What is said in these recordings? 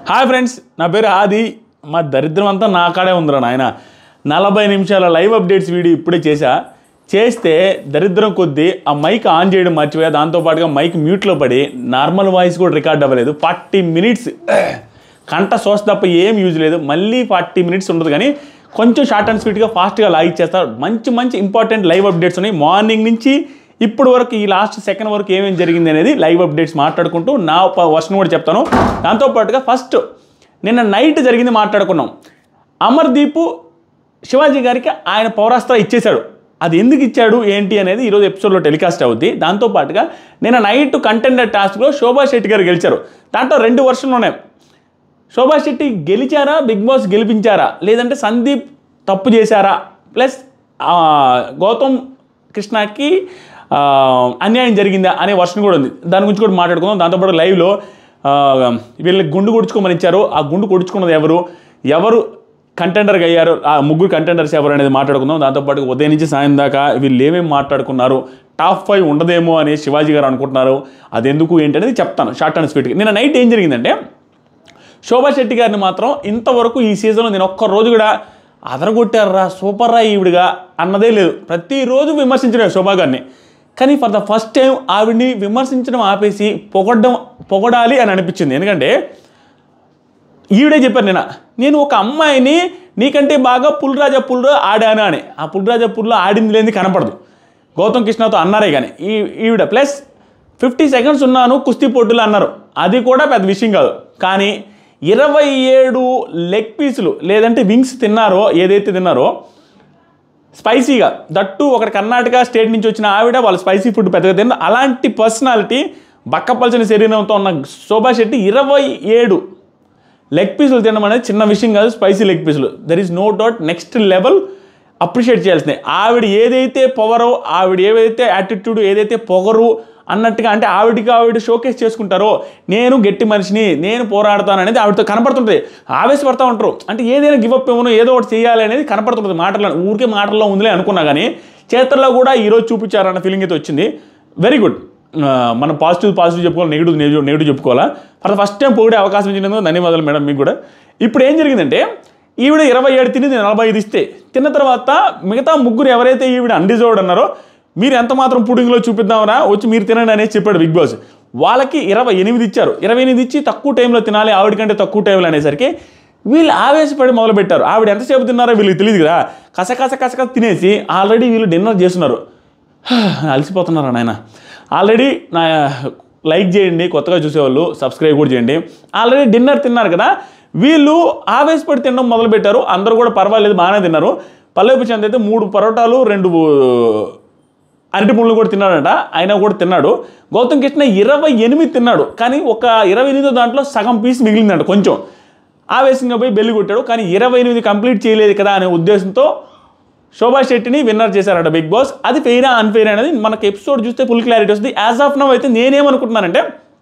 Hi friends నా పేరు ఆది మా దరిద్రం అంతా నా కాడే ఉందిరా నాయన నలభై నిమిషాల లైవ్ అప్డేట్స్ వీడియో ఇప్పుడే చేశా చేస్తే దరిద్రం కొద్దీ ఆ మైక్ ఆన్ చేయడం మర్చిపోయా దాంతోపాటుగా మైక్ మ్యూట్లో పడి నార్మల్ వాయిస్ కూడా రికార్డ్ అవ్వలేదు ఫార్టీ మినిట్స్ కంట సోర్స్ తప్ప ఏం యూజ్ లేదు మళ్ళీ ఫార్టీ మినిట్స్ ఉండదు కానీ కొంచెం షార్ట్ అండ్ స్వీట్గా ఫాస్ట్గా లాగ్ ఇచ్చేస్తారు మంచి మంచి ఇంపార్టెంట్ లైవ్ అప్డేట్స్ ఉన్నాయి మార్నింగ్ నుంచి ఇప్పుడు వరకు ఈ లాస్ట్ సెకండ్ వరకు ఏమేమి జరిగింది అనేది లైవ్ అప్డేట్స్ మాట్లాడుకుంటూ నా వర్షన్ కూడా చెప్తాను దాంతోపాటుగా ఫస్ట్ నిన్న నైట్ జరిగింది మాట్లాడుకున్నాం అమర్దీప్ శివాజీ గారికి ఆయన పౌరాస్త్ర ఇచ్చేశాడు అది ఎందుకు ఇచ్చాడు ఏంటి అనేది ఈరోజు ఎపిసోడ్లో టెలికాస్ట్ అవుద్ది దాంతోపాటుగా నిన్న నైట్ కంటెండర్ టాస్క్లో శోభా శెట్టి గారు గెలిచారు దాంట్లో రెండు వర్షన్లు ఉన్నాయి శోభా శెట్టి గెలిచారా బిగ్ బాస్ గెలిపించారా లేదంటే సందీప్ తప్పు చేశారా ప్లస్ ఆ, గౌతమ్ కృష్ణకి ఆ, అన్యాయం జరిగిందా అనే వర్షన్ కూడా ఉంది దాని గురించి కూడా మాట్లాడుకుందాం దాంతోపాటు లైవ్లో ఆ, వీళ్ళకి గుండు కొడుచుకోమని ఇచ్చారు ఆ గుండు కొడుచుకున్నది ఎవరు ఎవరు కంటెండర్గా అయ్యారు ఆ ముగ్గురు కంటెండర్స్ ఎవరు అనేది మాట్లాడుకుందాం దాంతోపాటు ఉదయం నుంచి సాయం దాకా వీళ్ళు ఏమేమి మాట్లాడుకున్నారు టాప్ ఫైవ్ ఉండదేమో అని శివాజీ గారు అనుకుంటున్నారు అది ఎందుకు ఏంటి అనేది చెప్తాను షార్ట్ అండ్ స్వీట్గా నిన్న నైట్ ఏం జరిగిందంటే శోభా శెట్టి గారిని మాత్రం ఇంతవరకు ఈ సీజన్లో నేను ఒక్క రోజు కూడా అదరగొట్టారా సూపర్ రా ఈవిడిగా అన్నదే లేదు ప్రతిరోజు విమర్శించడం శోభా గారిని కానీ ఫర్ ద ఫస్ట్ టైం ఆవిడ్ని విమర్శించడం ఆపేసి పొగడ్డం పొగడాలి అని అనిపించింది ఎందుకంటే ఈవిడే చెప్పారు నేను నేను ఒక అమ్మాయిని నీకంటే బాగా పుల్రాజా పుల్లు ఆడాను అని ఆ పుల్రాజా పుల్లు ఆడింది లేని కనపడదు గౌతమ్ కృష్ణతో అన్నారే కానీ ఈ ఈవిడ ప్లస్ ఫిఫ్టీ సెకండ్స్ ఉన్నాను కుస్తీ పోటీలు అన్నారు అది కూడా పెద్ద విషయం కాదు కానీ ఇరవై ఏడు లెగ్ పీసులు లేదంటే వింగ్స్ తిన్నారో ఏదైతే తిన్నారో స్పైసీగా దట్టు ఒకటి కర్ణాటక స్టేట్ నుంచి వచ్చిన ఆవిడ వాళ్ళు స్పైసీ ఫుడ్ పెద్దగా తిన్న అలాంటి పర్సనాలిటీ బక్కపల్చని శరీరంతో ఉన్న శోభా శెట్టి ఇరవై ఏడు లెగ్ పీసులు తినడం అనేది చిన్న విషయం కాదు స్పైసీ లెగ్ పీసులు there is no doubt next level appreciate చేయాల్సిందే ఆవిడ ఏదైతే పవరో ఆవిడ ఏదైతే యాటిట్యూడ్ ఏదైతే పొగరు అన్నట్టుగా అంటే ఆవిడకి ఆవిడ షోకేస్ చేసుకుంటారో నేను గట్టి మనిషిని నేను పోరాడతాను అనేది ఆవిడతో కనపడుతుంటుంది ఆవేశపడతా ఉంటారు అంటే ఏదైనా గివప్ ఇవ్వను ఏదో ఒకటి చేయాలి అనేది కనపడుతుంటుంది మాటల్లో ఊరికే మాటల్లో ఉందిలే అనుకున్నా కానీ చేతల్లో కూడా ఈరోజు చూపించారన్న ఫీలింగ్ అయితే వచ్చింది వెరీ గుడ్ మనం పాజిటివ్ పాజిటివ్ చెప్పుకోవాలి నెగిటివ్ నెగిటివ్ నెగిటివ్ చెప్పుకోవాలా ఫర్ ఫస్ట్ టైం పొగిడే అవకాశం ఇచ్చినందుకు ధన్యవాదాలు మేడం మీకు కూడా ఇప్పుడు ఏం జరిగిందంటే ఈవిడ ఇరవై ఏడు తిని నలభై ఐదు ఇస్తే తిన్న తర్వాత మిగతా ముగ్గురు ఎవరైతే ఈవిడ అన్డిజర్వ్డ్ అన్నారో మీరు ఎంత మాత్రం పుడింగ్లో చూపిద్దామరా వచ్చి మీరు తినండి అనేది చెప్పాడు బిగ్ బాస్ వాళ్ళకి ఇరవై ఎనిమిది ఇచ్చారు ఇరవై ఎనిమిది ఇచ్చి తక్కువ టైంలో తినాలి ఆవిడ కంటే తక్కువ టైంలో అనేసరికి వీళ్ళు ఆవేశపడి మొదలుపెట్టారు ఆవిడ ఎంతసేపు తిన్నారో వీళ్ళకి తెలియదు కదా కసకస కసకస తినేసి ఆల్రెడీ వీళ్ళు డిన్నర్ చేస్తున్నారు అలసిపోతున్నారా నాయన ఆల్రెడీ నా లైక్ చేయండి కొత్తగా చూసేవాళ్ళు సబ్స్క్రైబ్ కూడా చేయండి ఆల్రెడీ డిన్నర్ తిన్నారు కదా వీళ్ళు ఆవేశపడి తినడం మొదలుపెట్టారు అందరూ కూడా పర్వాలేదు బాగానే తిన్నారు పల్లవి చంద్ అయితే మూడు పరోటాలు రెండు అరటి పండ్లు కూడా తిన్నాడట ఆయన కూడా తిన్నాడు గౌతమ్ కృష్ణ ఇరవై ఎనిమిది తిన్నాడు కానీ ఒక ఇరవై ఎనిమిదో దాంట్లో సగం పీస్ మిగిలిందంట కొంచెం ఆవేశంగా పోయి బెల్లి కొట్టాడు కానీ ఇరవై ఎనిమిది కంప్లీట్ చేయలేదు కదా అనే ఉద్దేశంతో శోభా శెట్టిని విన్నర్ చేశారట బిగ్ బాస్ అది ఫెయిరా అన్ఫెయిర్ అనేది మనకి ఎపిసోడ్ చూస్తే ఫుల్ క్లారిటీ వస్తుంది యాజ్ ఆఫ్ నవ్ అయితే నేనేమనుకుంటున్నానంటే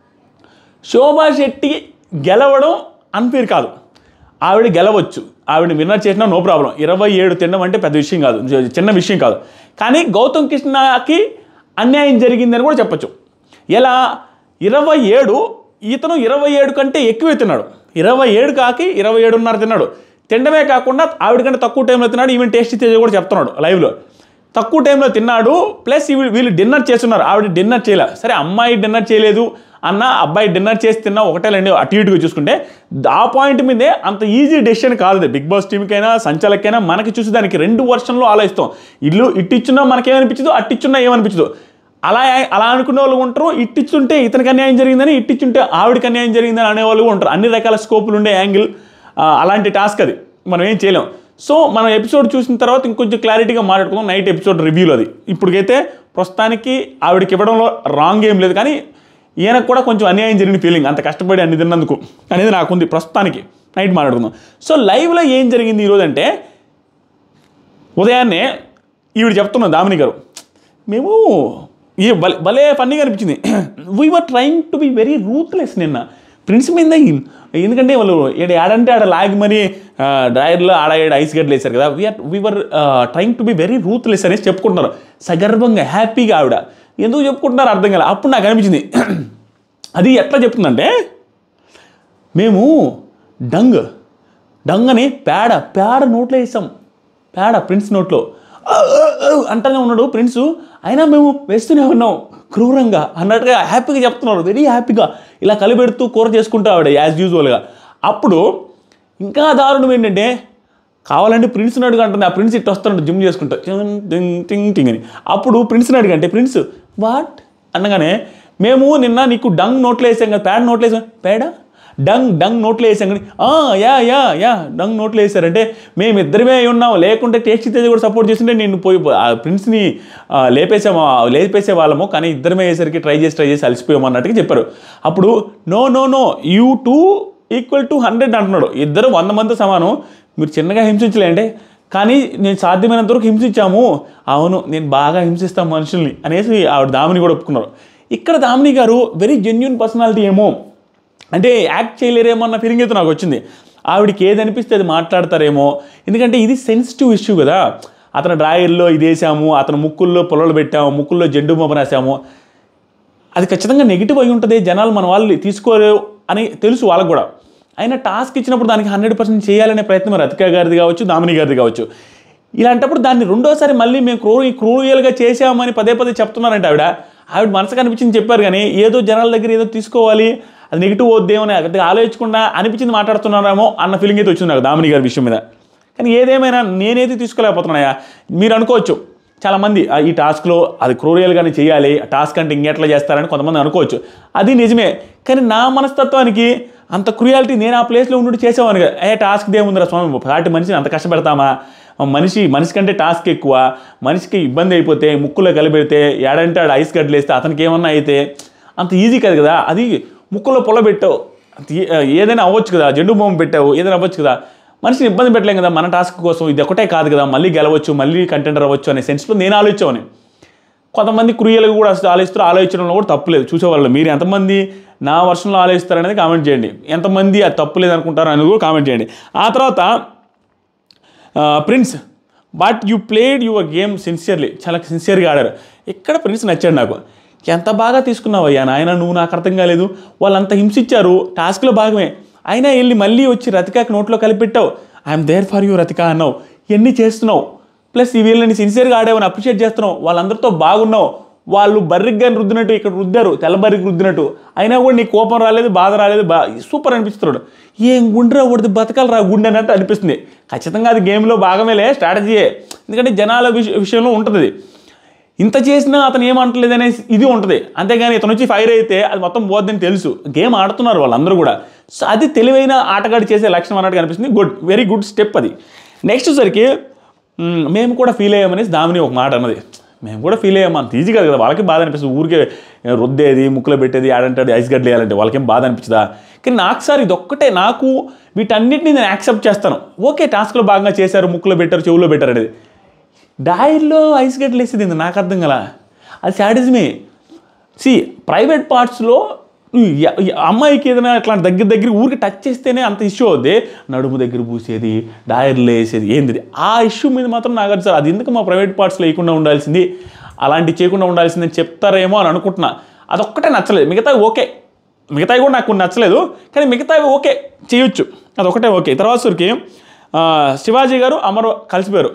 శోభా శెట్టి గెలవడం అన్ఫేర్ కాదు ఆవిడ గెలవచ్చు ఆవిడ విన్నర్ చేసినా నో ప్రాబ్లం ఇరవై ఏడు తినడం అంటే పెద్ద విషయం కాదు చిన్న విషయం కాదు కానీ గౌతమ్ కృష్ణకి అన్యాయం జరిగిందని కూడా చెప్పొచ్చు ఎలా ఇరవై ఏడు ఇతను ఇరవై ఏడు కంటే ఎక్కువే తిన్నాడు ఇరవై ఏడు కాకి ఇరవై ఏడున్నర తిన్నాడు తినడమే కాకుండా ఆవిడ కంటే తక్కువ టైంలో తిన్నాడు ఈవెన్ టేస్ట్ తేజ కూడా చెప్తున్నాడు లైవ్లో తక్కువ టైంలో తిన్నాడు ప్లస్ వీళ్ళు వీళ్ళు డిన్నర్ చేస్తున్నారు ఆవిడ డిన్నర్ చేయలే సరే అమ్మాయి డిన్నర్ చేయలేదు అన్న అబ్బాయి డిన్నర్ చేసి తిన్నా ఒకటే లేండి అటు ఇటుగా చూసుకుంటే ఆ పాయింట్ మీదే అంత ఈజీ డెసిషన్ కాదు అది బిగ్ బాస్ టీంకైనా సంచాలకైనా మనకి చూసి దానికి రెండు వర్షన్లో ఆలోచిస్తాం ఇల్లు ఇట్టిచ్చున్నా మనకేమనిపించదు అట్టిచ్చున్నా ఏమనిపించదు అలా అలా అనుకునే వాళ్ళు ఉంటారు ఇట్టిచ్చుంటే ఇతనికి అన్యాయం జరిగిందని ఇట్టిచ్చుంటే ఆవిడకి అన్యాయం జరిగిందని అనేవాళ్ళు కూడా ఉంటారు అన్ని రకాల స్కోపులు ఉండే యాంగిల్ ఆ, అలాంటి టాస్క్ అది మనం ఏం చేయలేం సో మనం ఎపిసోడ్ చూసిన తర్వాత ఇంకొంచెం క్లారిటీగా మాట్లాడుకుందాం నైట్ ఎపిసోడ్ రివ్యూలో అది ఇప్పటికైతే ప్రస్తుతానికి ఆవిడకి ఇవ్వడంలో రాంగ్ ఏం లేదు కానీ ఈయనకు కూడా కొంచెం అన్యాయం జరిగిన ఫీలింగ్ అంత కష్టపడి అన్ని తిన్నందుకు అనేది నాకుంది ప్రస్తుతానికి నైట్ మాట్లాడుకుందాం సో లైవ్లో ఏం జరిగింది ఈరోజు అంటే ఉదయాన్నే ఈవిడ చెప్తున్నా దామిని గారు మేము ఈ భలే భలే ఫన్నీగా అనిపించింది we were trying to be very ruthless నిన్న ప్రిన్స్ మీద ఎందుకంటే వాళ్ళు ఈడ ఆడంటే ఆడ లాగి మరి డ్రైవర్లో ఆడ ఈడ ఐస్ గడ్డలు వేశారు కదా we are we are trying to be very ruthless అనేసి చెప్పుకుంటున్నారు సగర్భంగా హ్యాపీగా ఆవిడ ఎందుకు చెప్పుకుంటున్నారు అర్థం కాలే అప్పుడు నాకు అనిపించింది అది ఎట్లా చెప్తుందంటే మేము డంగ్ డంగ్ అని పేడ పేడ నోట్లో వేసాం పేడ ప్రిన్స్ నోట్లో "ఆ, ఆ, ఆ" అంటానే ఉన్నాడు ప్రిన్స్ అయినా మేము వేస్తూనే ఉన్నాం క్రూరంగా అన్నట్టుగా హ్యాపీగా చెప్తున్నారు వెరీ హ్యాపీగా ఇలా కలిపెడుతూ కూర చేసుకుంటా ఆవిడ యాజ్ యూజువల్గా అప్పుడు ఇంకా దారుణం ఏంటంటే కావాలంటే ప్రిన్స్ని అడుగు అంటుంది ఆ ప్రిన్స్ ఇట్టు వస్తాడు జిమ్ చేసుకుంటా టింగ్ టింగ్ టింగ్ టింగ్ అని అప్పుడు ప్రిన్స్ని అడిగంటే ప్రిన్స్ వాట్ అనగానే మేము నిన్న నీకు డంగ్ నోట్లో వేసాం కదా పేడ నోట్లో వేసాం పేడ డంగ్ డంగ్ నోట్లో వేసాం కానీ "ఆ, యా యా యా డంగ్ నోట్లో వేసారంటే మేము ఇద్దరమే అయి ఉన్నాం లేకుంటే టేస్ట్ తేజ్ కూడా సపోర్ట్ చేస్తుంటే నేను పోయి ఆ ప్రిన్స్ని ఆ, లేపేసాము ఆ, లేపేసే వాళ్ళము కానీ ఇద్దరమే వేసరికి ట్రై చేసి ట్రై చేసి అలసిపోయాము అన్నట్టుగా చెప్పారు అప్పుడు no no no you two equal to hundred అంటున్నాడు ఇద్దరు వంద మంది సమానం మీరు చిన్నగా హింసించలేండి కానీ నేను సాధ్యమైనంత వరకు హింసించాము అవును నేను బాగా హింసిస్తాను మనుషుల్ని అనేసి ఆవిడ దామిని కూడా ఒప్పుకున్నారు ఇక్కడ దామిని గారు వెరీ జెన్యున్ పర్సనాలిటీ ఏమో అంటే యాక్ట్ చేయలేరేమో అన్న ఫీలింగ్ అయితే నాకు వచ్చింది ఆవిడకి ఏది అనిపిస్తే అది మాట్లాడతారేమో ఎందుకంటే ఇది సెన్సిటివ్ ఇష్యూ కదా అతను డ్రాయర్లో ఇది వేసాము అతను ముక్కుల్లో పొలలు పెట్టాము ముక్కుల్లో జెండు బొమ్మ రాసాము అది ఖచ్చితంగా నెగిటివ్ అయి ఉంటుంది జనాలు మన వాళ్ళు తీసుకోరు అని తెలుసు వాళ్ళకు కూడా అయినా టాస్క్ ఇచ్చినప్పుడు దానికి హండ్రెడ్ పర్సెంట్ చేయాలనే ప్రయత్నం రతికా గారిది కావచ్చు దామిని గారిది కావచ్చు ఇలాంటప్పుడు దాన్ని రెండోసారి మళ్ళీ మేము క్రూ క్రూయల్గా చేసామని పదే పదే చెప్తున్నారంటే ఆవిడ ఆవిడ మనసుకు అనిపించింది చెప్పారు కానీ ఏదో జనాల దగ్గర ఏదో తీసుకోవాలి అది నెగిటివ్ వద్దేమని పెద్దగా ఆలోచించకుండా అనిపించింది మాట్లాడుతున్నారేమో అన్న ఫీలింగ్ అయితే వచ్చింది నాకు దామిని గారి విషయం మీద కానీ ఏదేమైనా నేనైతే తీసుకోలేకపోతున్నాయా మీరు అనుకోవచ్చు చాలామంది "ఆ, ఈ టాస్క్లో అది క్రూరియల్గానే చేయాలి ఆ టాస్క్ అంటే ఇంకెట్లా చేస్తారని కొంతమంది అనుకోవచ్చు అది నిజమే కానీ నా మనస్తత్వానికి అంత క్రూయాలిటీ నేను ఆ ప్లేస్లో ఉండి చేసేవాను కదా ఏ టాస్క్ దేముందిరా స్వామి సాటి మనిషిని అంత కష్టపెడతామా మనిషి మనిషి కంటే టాస్క్ ఎక్కువ మనిషికి ఇబ్బంది అయిపోతే ముక్కులో కలిపెడితే ఏడంటే ఆడు ఐస్ గడ్డలు వేస్తే అతనికి ఏమన్నా అయితే అంత ఈజీ కాదు కదా అది ముక్కులో పొల పెట్టావు అంత ఏ- ఏదైనా అవ్వచ్చు కదా జెండు బొమ్మ పెట్టావు ఏదైనా అవ్వచ్చు కదా మనిషిని ఇబ్బంది పెట్టలేం కదా మన టాస్క్ కోసం ఇది ఒకటే కాదు కదా మళ్ళీ గెలవచ్చు మళ్ళీ కంటెండర్ అవ్వచ్చు అనే సెన్స్లో నేను ఆలోచించామని కొంతమంది క్రూయల్గా కూడా అసలు ఆలోచిస్తారు ఆలోచించడంలో కూడా తప్పులేదు చూసేవాళ్ళు మీరు ఎంతమంది నా వర్షంలో ఆలోచిస్తారు అనేది కామెంట్ చేయండి ఎంతమంది అది తప్పులేదు అనుకుంటారు అనేది కూడా కామెంట్ చేయండి ఆ తర్వాత Prince but you played your game sincerely చాలా సిన్సియర్గా ఆడారు ఇక్కడ ప్రిన్స్ నచ్చాడు నాకు ఎంత బాగా తీసుకున్నావు అయ్యా నాయన నువ్వు నాకు అర్థం కాలేదు వాళ్ళంత హింసించారు టాస్క్లో భాగమే అయినా వెళ్ళి మళ్ళీ వచ్చి రతికాకి నోట్లో కలిపెట్టావు I'm there for you Rathika అన్నావు ఎన్ని చేస్తున్నావు ప్లస్ ఈ వీళ్ళని సిన్సియర్గా ఆడావని అప్రిషియేట్ చేస్తున్నావు వాళ్ళందరితో బాగున్నావు వాళ్ళు బర్రిగ్గా రుద్దినట్టు ఇక్కడ రుద్దారు తెల్లబర్రికి రుద్దినట్టు అయినా కూడా నీ కోపం రాలేదు బాధ రాలేదు బా సూపర్ అనిపిస్తున్నాడు ఏం గుండెరా ఒకటి బతకాలి రా గుండె అన్నట్టు అనిపిస్తుంది ఖచ్చితంగా అది గేమ్లో భాగమేలే స్ట్రాటజీయే ఎందుకంటే జనాల విష విషయంలో ఉంటుంది అది. ఇంత చేసినా అతను ఏమంటలేదు అనే ఇది ఉంటుంది అంతేగాని ఇతను వచ్చి ఫైర్ అయితే అది మొత్తం పోద్దని తెలుసు గేమ్ ఆడుతున్నారు వాళ్ళందరూ కూడా సో అది తెలివైన ఆటగాడు చేసే లక్షణం అన్నట్టు కనిపిస్తుంది గుడ్ వెరీ గుడ్ స్టెప్ అది నెక్స్ట్ సరికి మ్, మేము కూడా ఫీల్ అయ్యామనేసి దామిని ఒక మాట అన్నది మేము కూడా ఫీల్ అయ్యాం అంత ఈజీ కాదు కదా వాళ్ళకి బాధ అనిపిస్తుంది ఊరికే రుద్దేది ముక్కులో పెట్టేది ఆడంటే ఐస్ గడ్డలు వేయాలంటే వాళ్ళకేం బాధ అనిపించదా కానీ నాకు సార్ ఇది ఒక్కటే నాకు వీటన్నిటిని నేను యాక్సెప్ట్ చేస్తాను ఓకే టాస్క్లో భాగంగా చేశారు ముక్కులో పెట్టారు చెవులో పెట్టారు అనేది డైర్లో ఐస్ గడ్డలు వేసేది ఏంది? నాకు అర్థం కదా అది శాడిజమే సి ప్రైవేట్ పార్ట్స్లో అమ్మాయికి ఏదైనా అట్లాంటి దగ్గర దగ్గర ఊరికి టచ్ చేస్తేనే అంత ఇష్యూ అవుద్ది నడుము దగ్గర పూసేది డైర్లు వేసేది ఏంది ఆ ఇష్యూ మీద మాత్రం నాకు అది సార్ అది ఎందుకు మా ప్రైవేట్ పార్ట్స్లో వేయకుండా ఉండాల్సింది అలాంటివి చేయకుండా ఉండాల్సిందని చెప్తారేమో అని అనుకుంటున్నా అదొక్కటే నచ్చలేదు మిగతావి ఓకే మిగతావి కూడా నాకు కొన్ని నచ్చలేదు కానీ మిగతావి ఓకే చేయొచ్చు అదొకటే ఓకే తర్వాత సరికి ఆ, శివాజీ గారు అమరు కలిసిపోయారు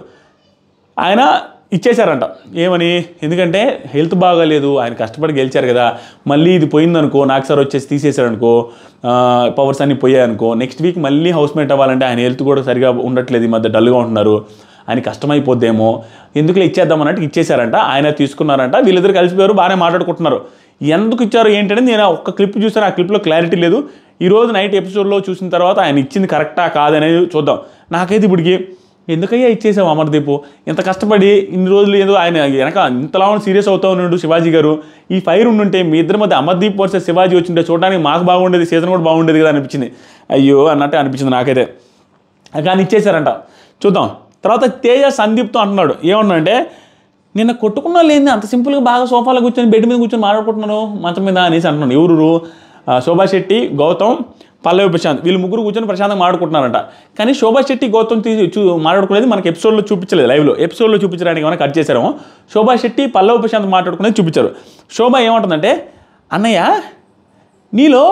ఆయన ఇచ్చేశారంట ఏమని ఎందుకంటే హెల్త్ బాగాలేదు ఆయన కష్టపడి గెలిచారు కదా మళ్ళీ ఇది పోయిందనుకో నాకు సార్ వచ్చేసి తీసేశారనుకో పవర్స్ అన్ని పోయాయనుకో నెక్స్ట్ వీక్ మళ్ళీ హౌస్ మేట్ అవ్వాలంటే ఆయన హెల్త్ కూడా సరిగా ఉండట్లేదు ఈ మధ్య డల్గా ఉంటున్నారు ఆయన కష్టమైపోద్దేమో ఎందుకులే ఇచ్చేద్దాం అన్నట్టు ఇచ్చేశారంట ఆయన తీసుకున్నారంట వీళ్ళిద్దరు కలిసిపోయారు బాగానే మాట్లాడుకుంటున్నారు ఎందుకు ఇచ్చారు ఏంటనేది నేను ఒక్క క్లిప్ చూసాను ఆ క్లిప్లో క్లారిటీ లేదు ఈ రోజు నైట్ ఎపిసోడ్లో చూసిన తర్వాత ఆయన ఇచ్చింది కరెక్టా కాదనేది చూద్దాం నాకైతే ఇప్పటికి ఎందుకయ్యా ఇచ్చేసావు అమర్దీప్ ఇంత కష్టపడి ఇన్ని రోజులు ఏదో ఆయన వెనక ఇంతలా సీరియస్ అవుతా ఉన్నాడు శివాజీ గారు ఈ ఫైర్ ఉండుంటే మీ ఇద్దరి మధ్య అమర్దీప్ వర్సెస్ శివాజీ వచ్చింటే చూడడానికి మాకు బాగుండేది సీజన్ కూడా బాగుండేది కదా అనిపించింది అయ్యో అన్నట్టే అనిపించింది నాకైతే కానీ ఇచ్చేశారంట చూద్దాం తర్వాత తేజ సందీప్తో అంటున్నాడు ఏమన్నాడంటే నిన్న కొట్టుకున్నా లేని అంత సింపుల్గా బాగా సోఫాలో కూర్చొని బెడ్ మీద కూర్చొని మాట్లాడుకుంటున్నాను మంచం మీద అనేసి అంటున్నాను ఎవరు ఆ, శోభా శెట్టి గౌతమ్ పల్లవి ప్రశాంత్ వీళ్ళు ముగ్గురు కూర్చొని ప్రశాంతంగా మాట్లాడుకుంటున్నారంట కానీ శోభా శెట్టి గౌతమ్ తీసి చూ మాట్లాడుకునేది మనకి ఎపిసోడ్లో చూపించలేదు లైవ్లో ఎపిసోడ్లో చూపించడానికి ఏమైనా కట్ చేశారేమో శోభా శెట్టి పల్లవి ప్రశాంత్ మాట్లాడుకునేది చూపించారు శోభ ఏమంటుందంటే అన్నయ్య నీలో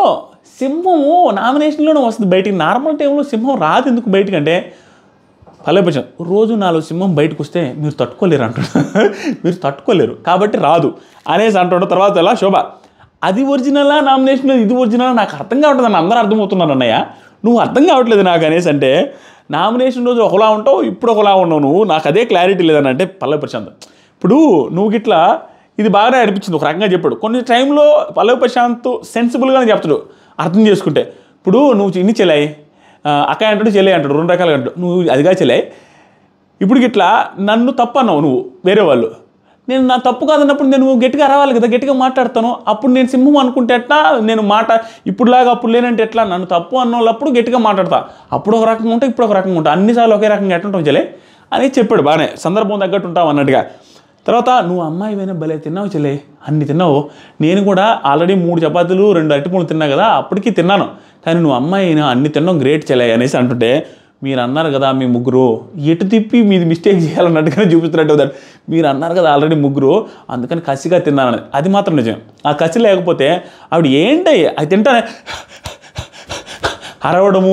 సింహము నామినేషన్లోనే వస్తుంది బయటికి నార్మల్ టైంలో సింహం రాదు ఎందుకు బయటికి అంటే పల్లెపచ్చం రోజు నాలుగు సింహం బయటకు వస్తే మీరు తట్టుకోలేరు అంటాడు మీరు తట్టుకోలేరు కాబట్టి రాదు అనేసి అంటాడు తర్వాత ఎలా శోభ అది ఒరిజినలా నామినేషన్ ఇది ఒరిజినలా నాకు అర్థం కావట్లేదు అని అందరూ అర్థమవుతున్నారు అన్నయ్య నువ్వు అర్థం కావట్లేదు నాకు అనేసి అంటే నామినేషన్ రోజు ఒకలా ఉంటావు ఇప్పుడు ఒకలా ఉన్నావు నువ్వు నాకు అదే క్లారిటీ లేదని అంటే పల్లవి ప్రశాంత్ ఇప్పుడు నువ్వు గిట్లా ఇది బాగానే అనిపించింది ఒక రకంగా చెప్పాడు కొన్ని టైంలో పల్లవి ప్రశాంత్ సెన్సిబుల్గానే చెప్తాడు అర్థం చేసుకుంటే ఇప్పుడు నువ్వు ఇన్ని చెల్లాయి అక్కయ్య అంటాడు చెల్లి అంటాడు రెండు రకాలుగా అంటాడు నువ్వు అదిగా చెల్లాయి ఇప్పుడు గిట్లా నన్ను తప్పు అన్నావు నువ్వు వేరే వాళ్ళు నేను నా తప్పు కాదన్నప్పుడు నేను గట్టిగా రావాలి కదా గట్టిగా మాట్లాడతాను అప్పుడు నేను సింహం అనుకుంటే ఎట్లా నేను మాట ఇప్పుడులాగా అప్పుడు లేనంటే ఎట్లా నన్ను తప్పు అన్నప్పుడు గట్టిగా మాట్లాడతా అప్పుడు ఒక రకంగా ఉంటా ఇప్పుడు ఒక రకంగా ఉంటా అన్నిసార్లు ఒకే రకంగా ఎట్టుంటాం చెలే అని చెప్పాడు బాగానే సందర్భం తగ్గట్టు ఉంటావు అన్నట్టుగా తర్వాత నువ్వు అమ్మాయి పోయినా భలే తిన్నావు చెల్లె అన్ని తిన్నావు నేను కూడా ఆల్రెడీ మూడు చపాతీలు రెండు అరటిపూలు తిన్నా కదా అప్పటికి తిన్నాను కానీ నువ్వు అమ్మాయి అయినా అన్ని తిన్నావు గ్రేట్ చెల్లె అనేసి అంటుంటే మీరు అన్నారు కదా మీ ముగ్గురు ఎటు తిప్పి మీది మిస్టేక్ చేయాలన్నట్టుగానే చూపిస్తున్నట్టు అవుతాడు మీరు అన్నారు కదా ఆల్రెడీ ముగ్గురు అందుకని కసిగా తిన్నానని అది మాత్రం నిజం ఆ కసి లేకపోతే ఆవిడ ఏంటి అది తింటానే అరవడము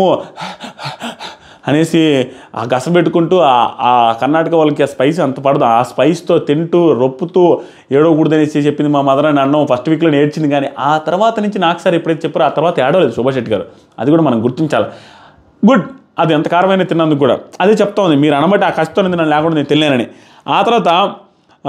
అనేసి ఆ గస పెట్టుకుంటూ ఆ- ఆ కర్ణాటక వాళ్ళకి ఆ స్పైస్ అంత పడదు ఆ స్పైస్తో తింటూ రొప్పుతూ ఏడవకూడదు అనేసి చెప్పింది మా మదర్ అని అన్నం ఫస్ట్ వీక్లో నేర్చింది కానీ ఆ తర్వాత నుంచి నాకు సార్ ఎప్పుడైతే చెప్పారో ఆ తర్వాత ఏడవలేదు శోభా శెట్టి గారు అది కూడా మనం గుర్తించాలి గుడ్ అది ఎంత కారమైన తిన్నందుకు కూడా అదే చెప్తా ఉంది మీరు అనబట్టి ఆ కష్టం ఉంది నన్ను లేకుండా నేను తెలియనని ఆ తర్వాత ఆ,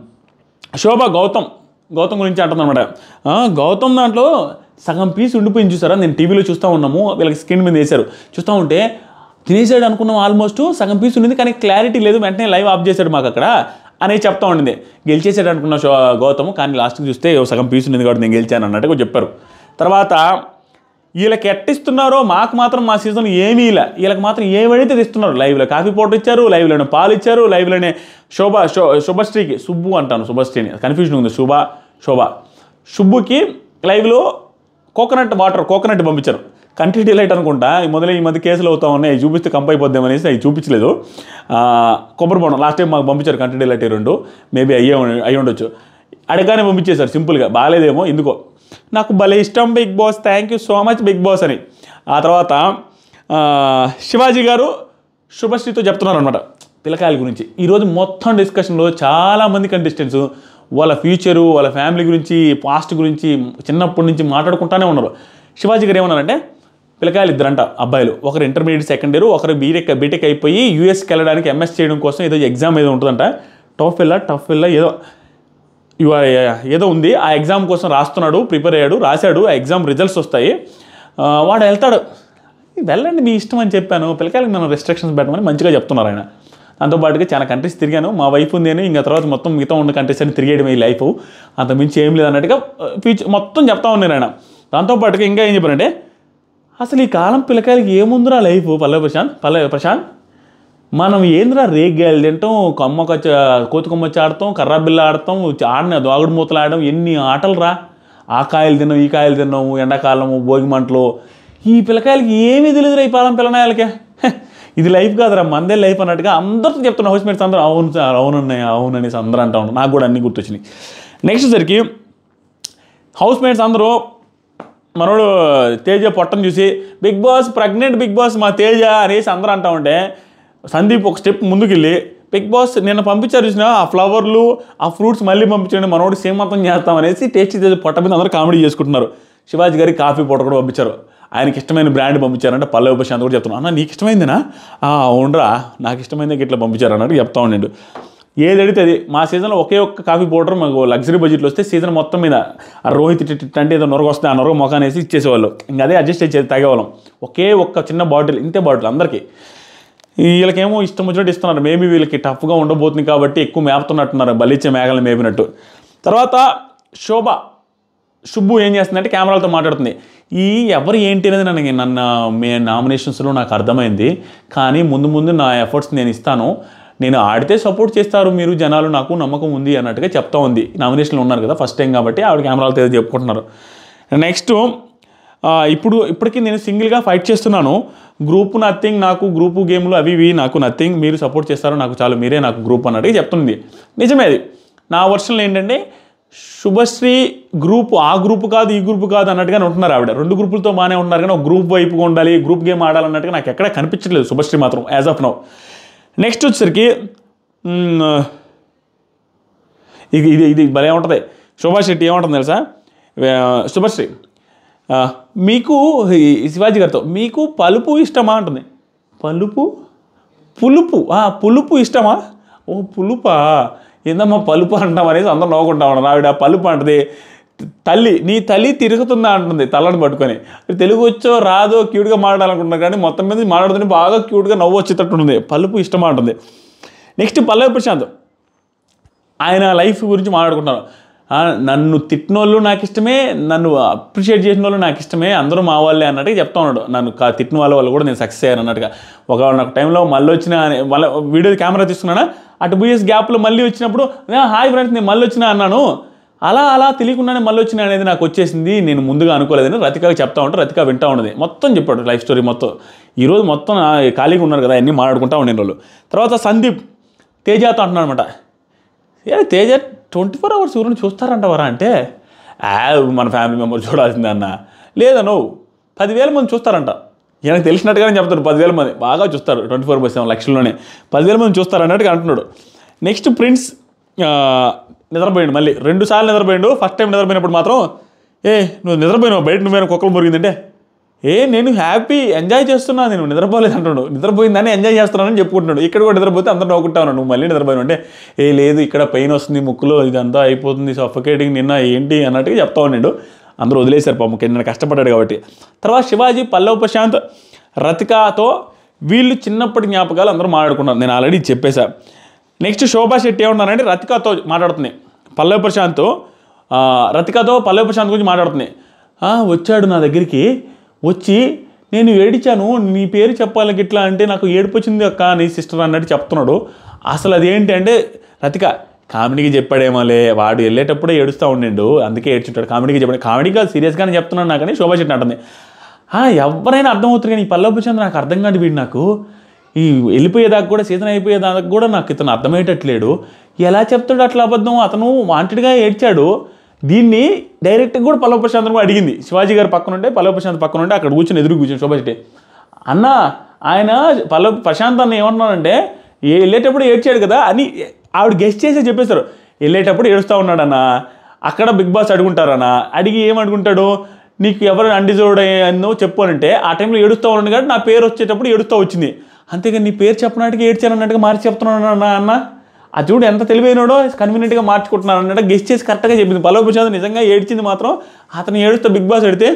శోభ గౌతమ్ గౌతమ్ గురించి అంటుందన్నమాట ఆ, గౌతమ్ దాంట్లో సగం పీస్ ఉండిపోయింది చూసారా నేను టీవీలో చూస్తూ ఉన్నాము వీళ్ళకి స్క్రీన్ మీద వేశారు చూస్తూ ఉంటే తినేసాడు అనుకున్నాం ఆల్మోస్ట్ సగం పీస్ ఉండింది కానీ క్లారిటీ లేదు వెంటనే లైవ్ ఆఫ్ చేశాడు మాకు అక్కడ అనేది చెప్తా ఉండింది గెలిచేసాడు అనుకున్న షో గౌతమ్ కానీ లాస్ట్కి చూస్తే "ఓ, సగం పీస్ ఉండింది కాబట్టి నేను గెలిచాను అన్నట్టుగా చెప్పారు తర్వాత వీళ్ళకి ఎట్టిస్తున్నారో మాకు మాత్రం మా సీజన్ ఏమీ ఇలా వీళ్ళకి మాత్రం ఏమైతే ఇస్తున్నారు లైవ్లో కాఫీ పౌడర్ ఇచ్చారు లైవ్లోనే పాలు ఇచ్చారు లైవ్లోనే శోభ శో శుభశ్రీకి సుబ్బు అంటాను శుభశ్రీని కన్ఫ్యూజన్ ఉంది శుభ శోభ శుబ్బుకి లైవ్లో కోకోనట్ వాటర్ కోకోనట్ పంపించారు కంట్రీ డిలైట్ అనుకుంటా ఈ మొదలై ఈ మధ్య కేసులు అవుతా ఉన్నాయి అవి చూపిస్తే కంప్ అయిపోద్దాం అనేసి అవి చూపించలేదు ఆ, కొబ్బరి బొండం లాస్ట్ టైం మాకు పంపించారు కంట్రీ డిలైట్ ఈ రెండు మేబీ అయ్యే ఉం- అయ్యి ఉండొచ్చు అడగానే పంపించేశారు సింపుల్గా బాగాలేదేమో ఎందుకో నాకు భలే ఇష్టం Bigg Boss thank you so much Bigg Boss అని ఆ తర్వాత ఆ, శివాజీ గారు శుభశ్రీతో చెప్తున్నారు అనమాట పిల్లకాయల గురించి ఈరోజు మొత్తం డిస్కషన్లో చాలామంది కంటెస్టెంట్స్ వాళ్ళ ఫ్యూచరు వాళ్ళ ఫ్యామిలీ గురించి పాస్ట్ గురించి చిన్నప్పటి నుంచి మాట్లాడుకుంటానే ఉన్నారు శివాజీ గారు ఏమన్నారంటే పిల్లకాయలు ఇద్దరంట అబ్బాయిలు ఒకరు ఇంటర్మీడియట్ సెకండ్ ఇయర్ ఒకరు బీటెక్ బీటెక్ అయిపోయి యూఎస్కి వెళ్ళడానికి ఎంఎస్ చేయడం కోసం ఏదో ఎగ్జామ్ ఏదో ఉంటుందంట టఫ్ వెళ్ళా టఫ్ వెళ్ళా ఏదో ఇవా ఏదో ఉంది ఆ ఎగ్జామ్ కోసం రాస్తున్నాడు ప్రిపేర్ అయ్యాడు రాశాడు ఆ ఎగ్జామ్ రిజల్ట్స్ వస్తాయి ఆ, వాడు వెళ్తాడు వెళ్ళండి మీ ఇష్టం అని చెప్పాను పిల్లకాయలకు నన్ను రెస్ట్రిక్షన్స్ పెట్టమని మంచిగా చెప్తున్నారు ఆయన దాంతోపాటుగా చాలా కంట్రీస్ తిరిగాను మా వైఫ్ ఉంది అని ఇంకా తర్వాత మొత్తం మిగతా ఉన్న కంట్రీస్ అని తిరిగేయడం ఈ లైఫ్ అంత మించి ఏం లేదు అన్నట్టుగా ఫ్యూచర్ మొత్తం చెప్తా ఉన్నాను ఆయన దాంతోపాటుగా ఇంకా ఏం చెప్పారంటే అసలు ఈ కాలం పిల్లకాయలకి ఏముందిరా లైఫ్ పల్లవి ప్రశాంత్ పల్లవి ప్రశాంత్ మనం ఏంద్రా రేగ్గాయలు తింటాం కొమ్మక కోతి కొమ్మచ్చి ఆడతాం కర్రా బిల్ల ఆడతాం ఆడిన దోగుడు మూతలు ఆడడం ఎన్ని ఆటలు రా ఆ కాయలు తిన్నాం ఈ కాయలు తిన్నాము ఎండాకాలము భోగి మంటలు ఈ పిల్లకాయలకి ఏమీ తెలియదురా ఈ పాలం పిల్లనాయాలకే హె, ఇది లైఫ్ కాదురా మందే లైఫ్ అన్నట్టుగా అందరితో చెప్తున్నా హౌస్ మేట్స్ అందరూ అవును సార్ అవునన్నాయి అవును అనేసి అందరూ అంటా ఉన్నారు నాకు కూడా అన్నీ గుర్తొచ్చినాయి నెక్స్ట్ సరికి హౌస్ మేట్స్ అందరూ మనోడు తేజ పొట్టను చూసి Bigg Boss pregnant Bigg Boss మా తేజ అనేసి అందరూ అంటా ఉంటే సందీప్ ఒక స్టెప్ ముందుకెళ్ళి బిగ్ బాస్ నిన్న పంపించారు చూసిన ఆ ఫ్లవర్లు ఆ ఫ్రూట్స్ మళ్ళీ పంపించండి మనోడు సేమంతం చేస్తాం అనేసి టేస్టీ తేజ పొట్ట మీద అందరూ కామెడీ చేసుకుంటున్నారు శివాజీ గారికి కాఫీ పొట్ట కూడా పంపించారు ఆయనకి ఇష్టమైన బ్రాండ్ పంపించారంటే పల్లవి ప్రశాంత్ కూడా చెప్తున్నాను అన్న నీకు ఇష్టమైందినా "ఆ, అవునరా నాకు ఇష్టమైంది ఇట్లా పంపించారు అన్నట్టు చెప్తా ఉండండి ఏది అడిగితే అది మా సీజన్లో ఒకే ఒక్క కాఫీ పౌడర్ మాకు లగ్జరీ బడ్జెట్లో వస్తే సీజన్ మొత్తం మీద ఆ రోహిత్ టిట్ టిట్ అంటే ఏదో నొరగ వస్తే ఆ నొరగ మొఖాన్ని వేసి ఇచ్చేసేవాళ్ళు ఇంకా అదే అడ్జస్ట్ చేసి తాగేవాళ్ళం ఒకే ఒక్క చిన్న బాటిల్ ఇంతే బాటిల్ అందరికీ వీళ్ళకేమో ఇష్టం వచ్చినట్టు ఇస్తున్నారు మేబీ వీళ్ళకి టఫ్గా ఉండబోతుంది కాబట్టి ఎక్కువ మేపుతున్నట్టున్నారు బలిచ్చే మేఘాలను మేపినట్టు తర్వాత శోభ శుబ్బు ఏం చేస్తుందంటే కెమెరాలతో మాట్లాడుతుంది ఈ ఎవరు ఏంటి అనేది నన్ను నన్ను మే నామినేషన్స్లో నాకు అర్థమైంది కానీ ముందు ముందు నా ఎఫర్ట్స్ నేను ఇస్తాను నేను ఆడితే సపోర్ట్ చేస్తారు మీరు జనాలు నాకు నమ్మకం ఉంది అన్నట్టుగా చెప్తా ఉంది నామినేషన్లో ఉన్నారు కదా ఫస్ట్ టైం కాబట్టి ఆవిడ కెమెరాలతో ఏదో చెప్పుకుంటున్నారు నెక్స్ట్ ఆ, ఇప్పుడు ఇప్పటికీ నేను సింగిల్గా ఫైట్ చేస్తున్నాను గ్రూప్ నథింగ్ నాకు గ్రూపు గేమ్లు అవి ఇవి నాకు నథింగ్ మీరు సపోర్ట్ చేస్తారు నాకు చాలు మీరే నాకు గ్రూప్ అన్నట్టుగా చెప్తుంది నిజమే అది నా వర్షన్లో ఏంటంటే శుభశ్రీ గ్రూప్ ఆ గ్రూప్ కాదు ఈ గ్రూప్ కాదు అన్నట్టుగానే ఉంటున్నారు ఆవిడ రెండు గ్రూపులతో బాగానే ఉంటున్నారు కానీ ఒక గ్రూప్ వైపుగా ఉండాలి గ్రూప్ గేమ్ ఆడాలన్నట్టుగా నాకు ఎక్కడ కనిపించట్లేదు శుభశ్రీ మాత్రం యాజ్ ఆఫ్ నౌ నెక్స్ట్ వచ్చేసరికి మ్, ఇది ఇది ఇది భలే ఉంటుంది శోభా శెట్టి ఏమంటుంది తెలుసా ఆ, శుభశ్రీ ఆ, మీకు ఈ శివాజీ గారితో మీకు పలుపు ఇష్టమా అంటుంది పలుపు పులుపు ఆ, పులుపు ఇష్టమా ఓ పులుపా ఏందమ్మా పలుపు అంటాం అనేసి అందరూ నవ్వుకుంటా ఉన్నారు ఆవిడ పలుపు అంటది తల్లి నీ తల్లి తిరుగుతుందా అంటుంది తలని పట్టుకొని తెలుగు వచ్చో రాదో క్యూట్గా మాట్లాడాలనుకుంటున్నారు కానీ మొత్తం మీద మాట్లాడుతుంటే బాగా క్యూట్గా నవ్వు వచ్చేటట్టు ఉంటుంది పలుపు ఇష్టమా అంటుంది నెక్స్ట్ పల్లవి ప్రశాంత్ ఆయన లైఫ్ గురించి మాట్లాడుకుంటున్నారు ఆ, నన్ను తిట్టిన వాళ్ళు నాకు ఇష్టమే నన్ను అప్రిషియేట్ చేసిన వాళ్ళు నాకు ఇష్టమే అందరూ మా వాళ్ళే అన్నట్టుగా చెప్తా ఉన్నాడు నన్ను కా- తిట్టిన వాళ్ళ వాళ్ళు కూడా నేను సక్సెస్ అయ్యాను అన్నట్టుగా ఒక నాకు టైంలో మళ్ళీ వచ్చిన మళ్ళీ వీడియో కెమెరా తీసుకున్నానా అటు బీఎస్ గ్యాప్లో మళ్ళీ వచ్చినప్పుడు "ఆ, హాయ్ ఫ్రెండ్స్ నేను మళ్ళీ వచ్చినా అన్నాను అలా అలా తెలియకుండానే మళ్ళీ వచ్చిన అనేది నాకు వచ్చేసింది నేను ముందుగా అనుకోలేదని రతికగా చెప్తా ఉంటే రతిక వింటా ఉన్నది మొత్తం చెప్పాడు లైఫ్ స్టోరీ మొత్తం ఈరోజు మొత్తం ఆ, ఖాళీగా ఉన్నారు కదా అన్నీ మాట్లాడుకుంటా ఉండే వాళ్ళు తర్వాత సందీప్ తేజాతో అంటున్నాడు అనమాట ఏ తేజ ట్వంటీ ఫోర్ అవర్స్ ఊరిని చూస్తారంటవరా అంటే ఆ మన ఫ్యామిలీ మెంబర్ చూడాల్సిందే అన్న లేదా నువ్వు పదివేల మంది చూస్తారంట ఈయనకు తెలిసినట్టుగానే చెప్తాడు పదివేల మంది బాగా చూస్తారు ట్వంటీ ఫోర్ బై సెవెన్ లక్షల్లోనే పదివేల మంది చూస్తారు అన్నట్టుగా అంటున్నాడు నెక్స్ట్ ప్రిన్స్ ఆ, నిద్రపోయాడు మళ్ళీ రెండు సార్లు నిద్రపోయాడు ఫస్ట్ టైం నిద్రపోయినప్పుడు మాత్రం ఏ నువ్వు నిద్రపోయినావు బయట నువ్వేనా కుక్కలు మురిగిందంటే ఏ నేను హ్యాపీ ఎంజాయ్ చేస్తున్నా నేను నిద్రపోలేదు అంటున్నాడు నిద్రపోయిందని ఎంజాయ్ చేస్తున్నానని చెప్పుకుంటున్నాడు ఇక్కడ కూడా నిద్రపోతే అందరూ నవ్వుకుంటా ఉన్నాడు నువ్వు మళ్ళీ నిద్రపోయినావు అంటే ఏ లేదు ఇక్కడ పెయిన్ వస్తుంది ముక్కులో ఇదంతా అయిపోతుంది సఫకేటింగ్ నిన్న ఏంటి అన్నట్టుగా చెప్తా ఉన్నాడు అందరూ వదిలేశారు పాపం నిన్న కష్టపడ్డాడు కాబట్టి తర్వాత శివాజీ పల్లవ్ ప్రశాంత్ రతికాతో వీళ్ళు చిన్నప్పటి జ్ఞాపకాలు అందరూ మాట్లాడుకున్నారు నేను ఆల్రెడీ చెప్పేశా నెక్స్ట్ శోభా శెట్టి ఏమన్నారంటే రతికాతో మాట్లాడుతుంది పల్లవి ప్రశాంత్ ఆ, రతికాతో పల్లవి ప్రశాంత్ గురించి మాట్లాడుతుంది "ఆ, వచ్చాడు నా దగ్గరికి వచ్చి నేను ఏడిచాను నీ పేరు చెప్పాలి గిట్లా అంటే నాకు ఏడుపు వచ్చింది అక్క నీ సిస్టర్ అన్నట్టు చెప్తున్నాడు అసలు అదేంటి అంటే రతిక కామెడీకి చెప్పాడేమోలే వాడు వెళ్ళేటప్పుడే ఏడుస్తూ ఉండిండు అందుకే ఏడ్చుంటాడు కామెడీకి చెప్పాడు కామెడీ కాదు సీరియస్గానే చెప్తున్నాను నాకని శోభా శెట్టి అంటుంది "ఆ, ఎవరైనా అర్థమవుతుంది కానీ ఈ పల్లవి ప్రశాంత్ నాకు అర్థం కాదు వీడు నాకు ఈ వెళ్ళిపోయేదాకా కూడా సీజన్ అయిపోయేదాకా కూడా నాకు ఇతను అర్థమయ్యేటట్లేడు ఎలా చెప్తాడు అట్లా అబద్ధం అతను వాంటెడ్గా ఏడ్చాడు దీన్ని డైరెక్ట్గా కూడా పల్లవ ప్రశాంత్ కూడా అడిగింది శివాజీ గారు పక్కన ఉంటే పల్లవ ప్రశాంత్ పక్కన ఉంటే అక్కడ కూర్చొని ఎదురు కూర్చొని శోభా శెట్టి అన్న ఆయన పల్లవ ప్రశాంత్ అన్న ఏమన్నానంటే ఏ వెళ్ళేటప్పుడు ఏడ్చాడు కదా అని ఆవిడ గెస్ట్ చేసి చెప్పేశారు వెళ్ళేటప్పుడు ఏడుస్తూ ఉన్నాడన్న అక్కడ బిగ్ బాస్ అడుగుంటారన్న అడిగి ఏం అడుగుంటాడు నీకు ఎవరు అన్డిజర్వ్డ్ అయ్యానో చెప్పు అని అంటే ఆ టైంలో ఏడుస్తూ ఉన్నాడు కాబట్టి నా పేరు వచ్చేటప్పుడు ఏడుస్తూ వచ్చింది అంతేగా నీ పేరు చెప్పినట్టుగా ఏడ్చాను అన్నట్టుగా మార్చి చెప్తున్నాను అన్న అన్న ఆ చూడు ఎంత తెలివైనడో కన్వీనియంట్గా మార్చుకుంటున్నాను అన్నట్టు గెస్ట్ చేసి కరెక్ట్గా చెప్పింది పల్లవి ప్రశాంత్ నిజంగా ఏడ్చింది మాత్రం అతను ఏడుస్తూ బిగ్ బాస్ ఎడితే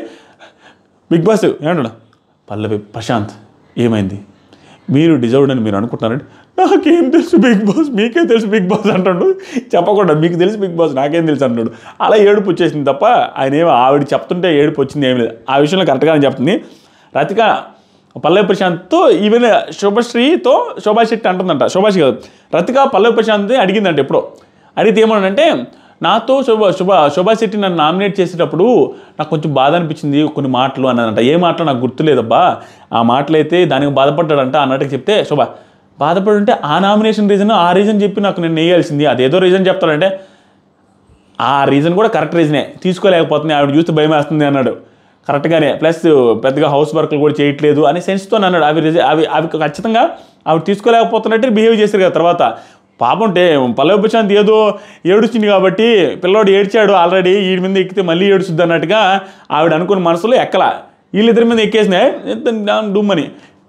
బిగ్ బాస్ ఏమంటాడు పల్లవి ప్రశాంత్ ఏమైంది మీరు డిజర్వ్డ్ అని మీరు అనుకుంటున్నారంటే నాకేం తెలుసు బిగ్ బాస్ మీకే తెలుసు బిగ్ బాస్ అంటాడు చెప్పకుండా మీకు తెలుసు బిగ్ బాస్ నాకేం తెలుసు అంటాడు అలా ఏడుపు వచ్చేసింది తప్ప ఆయన ఏమో ఆవిడ చెప్తుంటే ఏడుపు వచ్చింది ఏం లేదు ఆ విషయంలో కరెక్ట్గానే చెప్తుంది రతిక పల్లవి ప్రశాంత్తో ఈవెన్ శుభశ్రీతో శోభా శెట్టి అంటుందంట శోభాశ్రీ కాదు రతిక పల్లవి ప్రశాంత్ అడిగిందంట ఎప్పుడో అడిగితే ఏమన్నాడంటే నాతో శోభ శుభ శోభా శెట్టి నన్ను నామినేట్ చేసేటప్పుడు నాకు కొంచెం బాధ అనిపించింది కొన్ని మాటలు అన్నదంట ఏ మాటలు నాకు గుర్తులేదబ్బా ఆ మాటలు అయితే దానికి బాధపడ్డాడంట అన్నట్టుగా చెప్తే శోభ బాధపడి ఉంటే ఆ నామినేషన్ రీజన్ ఆ రీజన్ చెప్పి నాకు నేను వేయాల్సింది అదేదో రీజన్ చెప్తాడంటే ఆ రీజన్ కూడా కరెక్ట్ రీజనే తీసుకోలేకపోతుంది ఆవిడ చూస్తే భయం వేస్తుంది అన్నాడు కరెక్ట్గానే ప్లస్ పెద్దగా హౌస్ వర్క్లు కూడా చేయట్లేదు అనే సెన్స్తో అన్నాడు అవి రిజ- అవి అవి ఖచ్చితంగా ఆవిడ తీసుకోలేకపోతున్నట్టు బిహేవ్ చేశారు కదా తర్వాత పాపం అంటే పల్లవి ప్రశాంత్ ఏదో ఏడుస్తుంది కాబట్టి పిల్లోడు ఏడ్చాడు ఆల్రెడీ వీడి మీద ఎక్కితే మళ్ళీ ఏడుస్తుంది అన్నట్టుగా ఆవిడ అనుకున్న మనసులో ఎక్కల వీళ్ళిద్దరి మీద ఎక్కేసినాయి డుమ్మని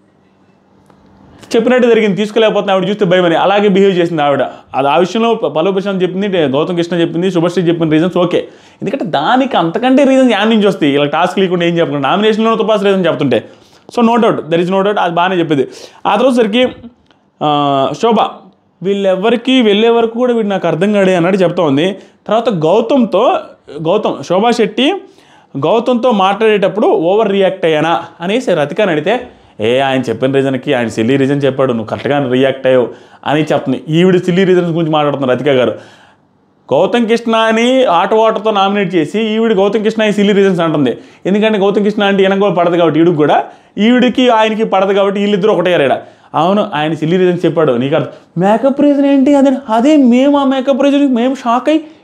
చెప్పినట్టు జరిగింది తీసుకోలేకపోతున్నా ఆవిడ చూస్తే భయమని అలాగే బిహేవ్ చేసింది ఆవిడ అది ఆ విషయంలో పల్లవి ప్రశాంత్ చెప్పింది గౌతమ్ కృష్ణ చెప్పింది శుభశ్రీ చెప్పిన రీజన్స్ ఓకే ఎందుకంటే దానికి అంతకంటే రీజన్స్ యాడ్ నుంచి వస్తాయి ఇలా టాస్క్ లేకుండా ఏం చెప్పకుండా నామినేషన్లో తపాస్ రీజన్ చెప్తుంటే so no doubt there is no doubt అది బాగానే చెప్పేది ఆ తర్వాత సరికి ఆ, శోభ వీళ్ళెవ్వరికి వెళ్ళే వరకు కూడా వీడు నాకు అర్థం కాడే అన్నట్టు చెప్తా ఉంది తర్వాత గౌతమ్తో గౌతమ్ శోభా శెట్టి గౌతమ్తో మాట్లాడేటప్పుడు ఓవర్ రియాక్ట్ అయ్యానా అనేసి రతికాని అడిగితే ఏ ఆయన చెప్పిన రీజన్కి ఆయన సిల్లీ రీజన్ చెప్పాడు నువ్వు కరెక్ట్గా రియాక్ట్ అయ్యావు అని చెప్తుంది ఈవిడ సిల్లీ రీజన్స్ గురించి మాట్లాడుతున్నారు రతిక గారు గౌతమ్ కృష్ణ అని ఆటో వాటర్తో నామినేట్ చేసి ఈవిడ గౌతమ్ కృష్ణ ఈ సిల్లీ రీజన్స్ అంటుంది ఎందుకంటే గౌతమ్ కృష్ణ అంటే ఈయనకు కూడా పడదు కాబట్టి ఈడికి కూడా ఈవిడికి ఆయనకి పడదు కాబట్టి వీళ్ళిద్దరు ఒకటే ఇక్కడ అవును ఆయన సిల్లీ రీజన్స్ చెప్పాడు నీకు అర్థం మేకప్ రీజన్ ఏంటి అదే అదే మేము ఆ మేకప్ రీజన్ మేము షాక్ అయ్యి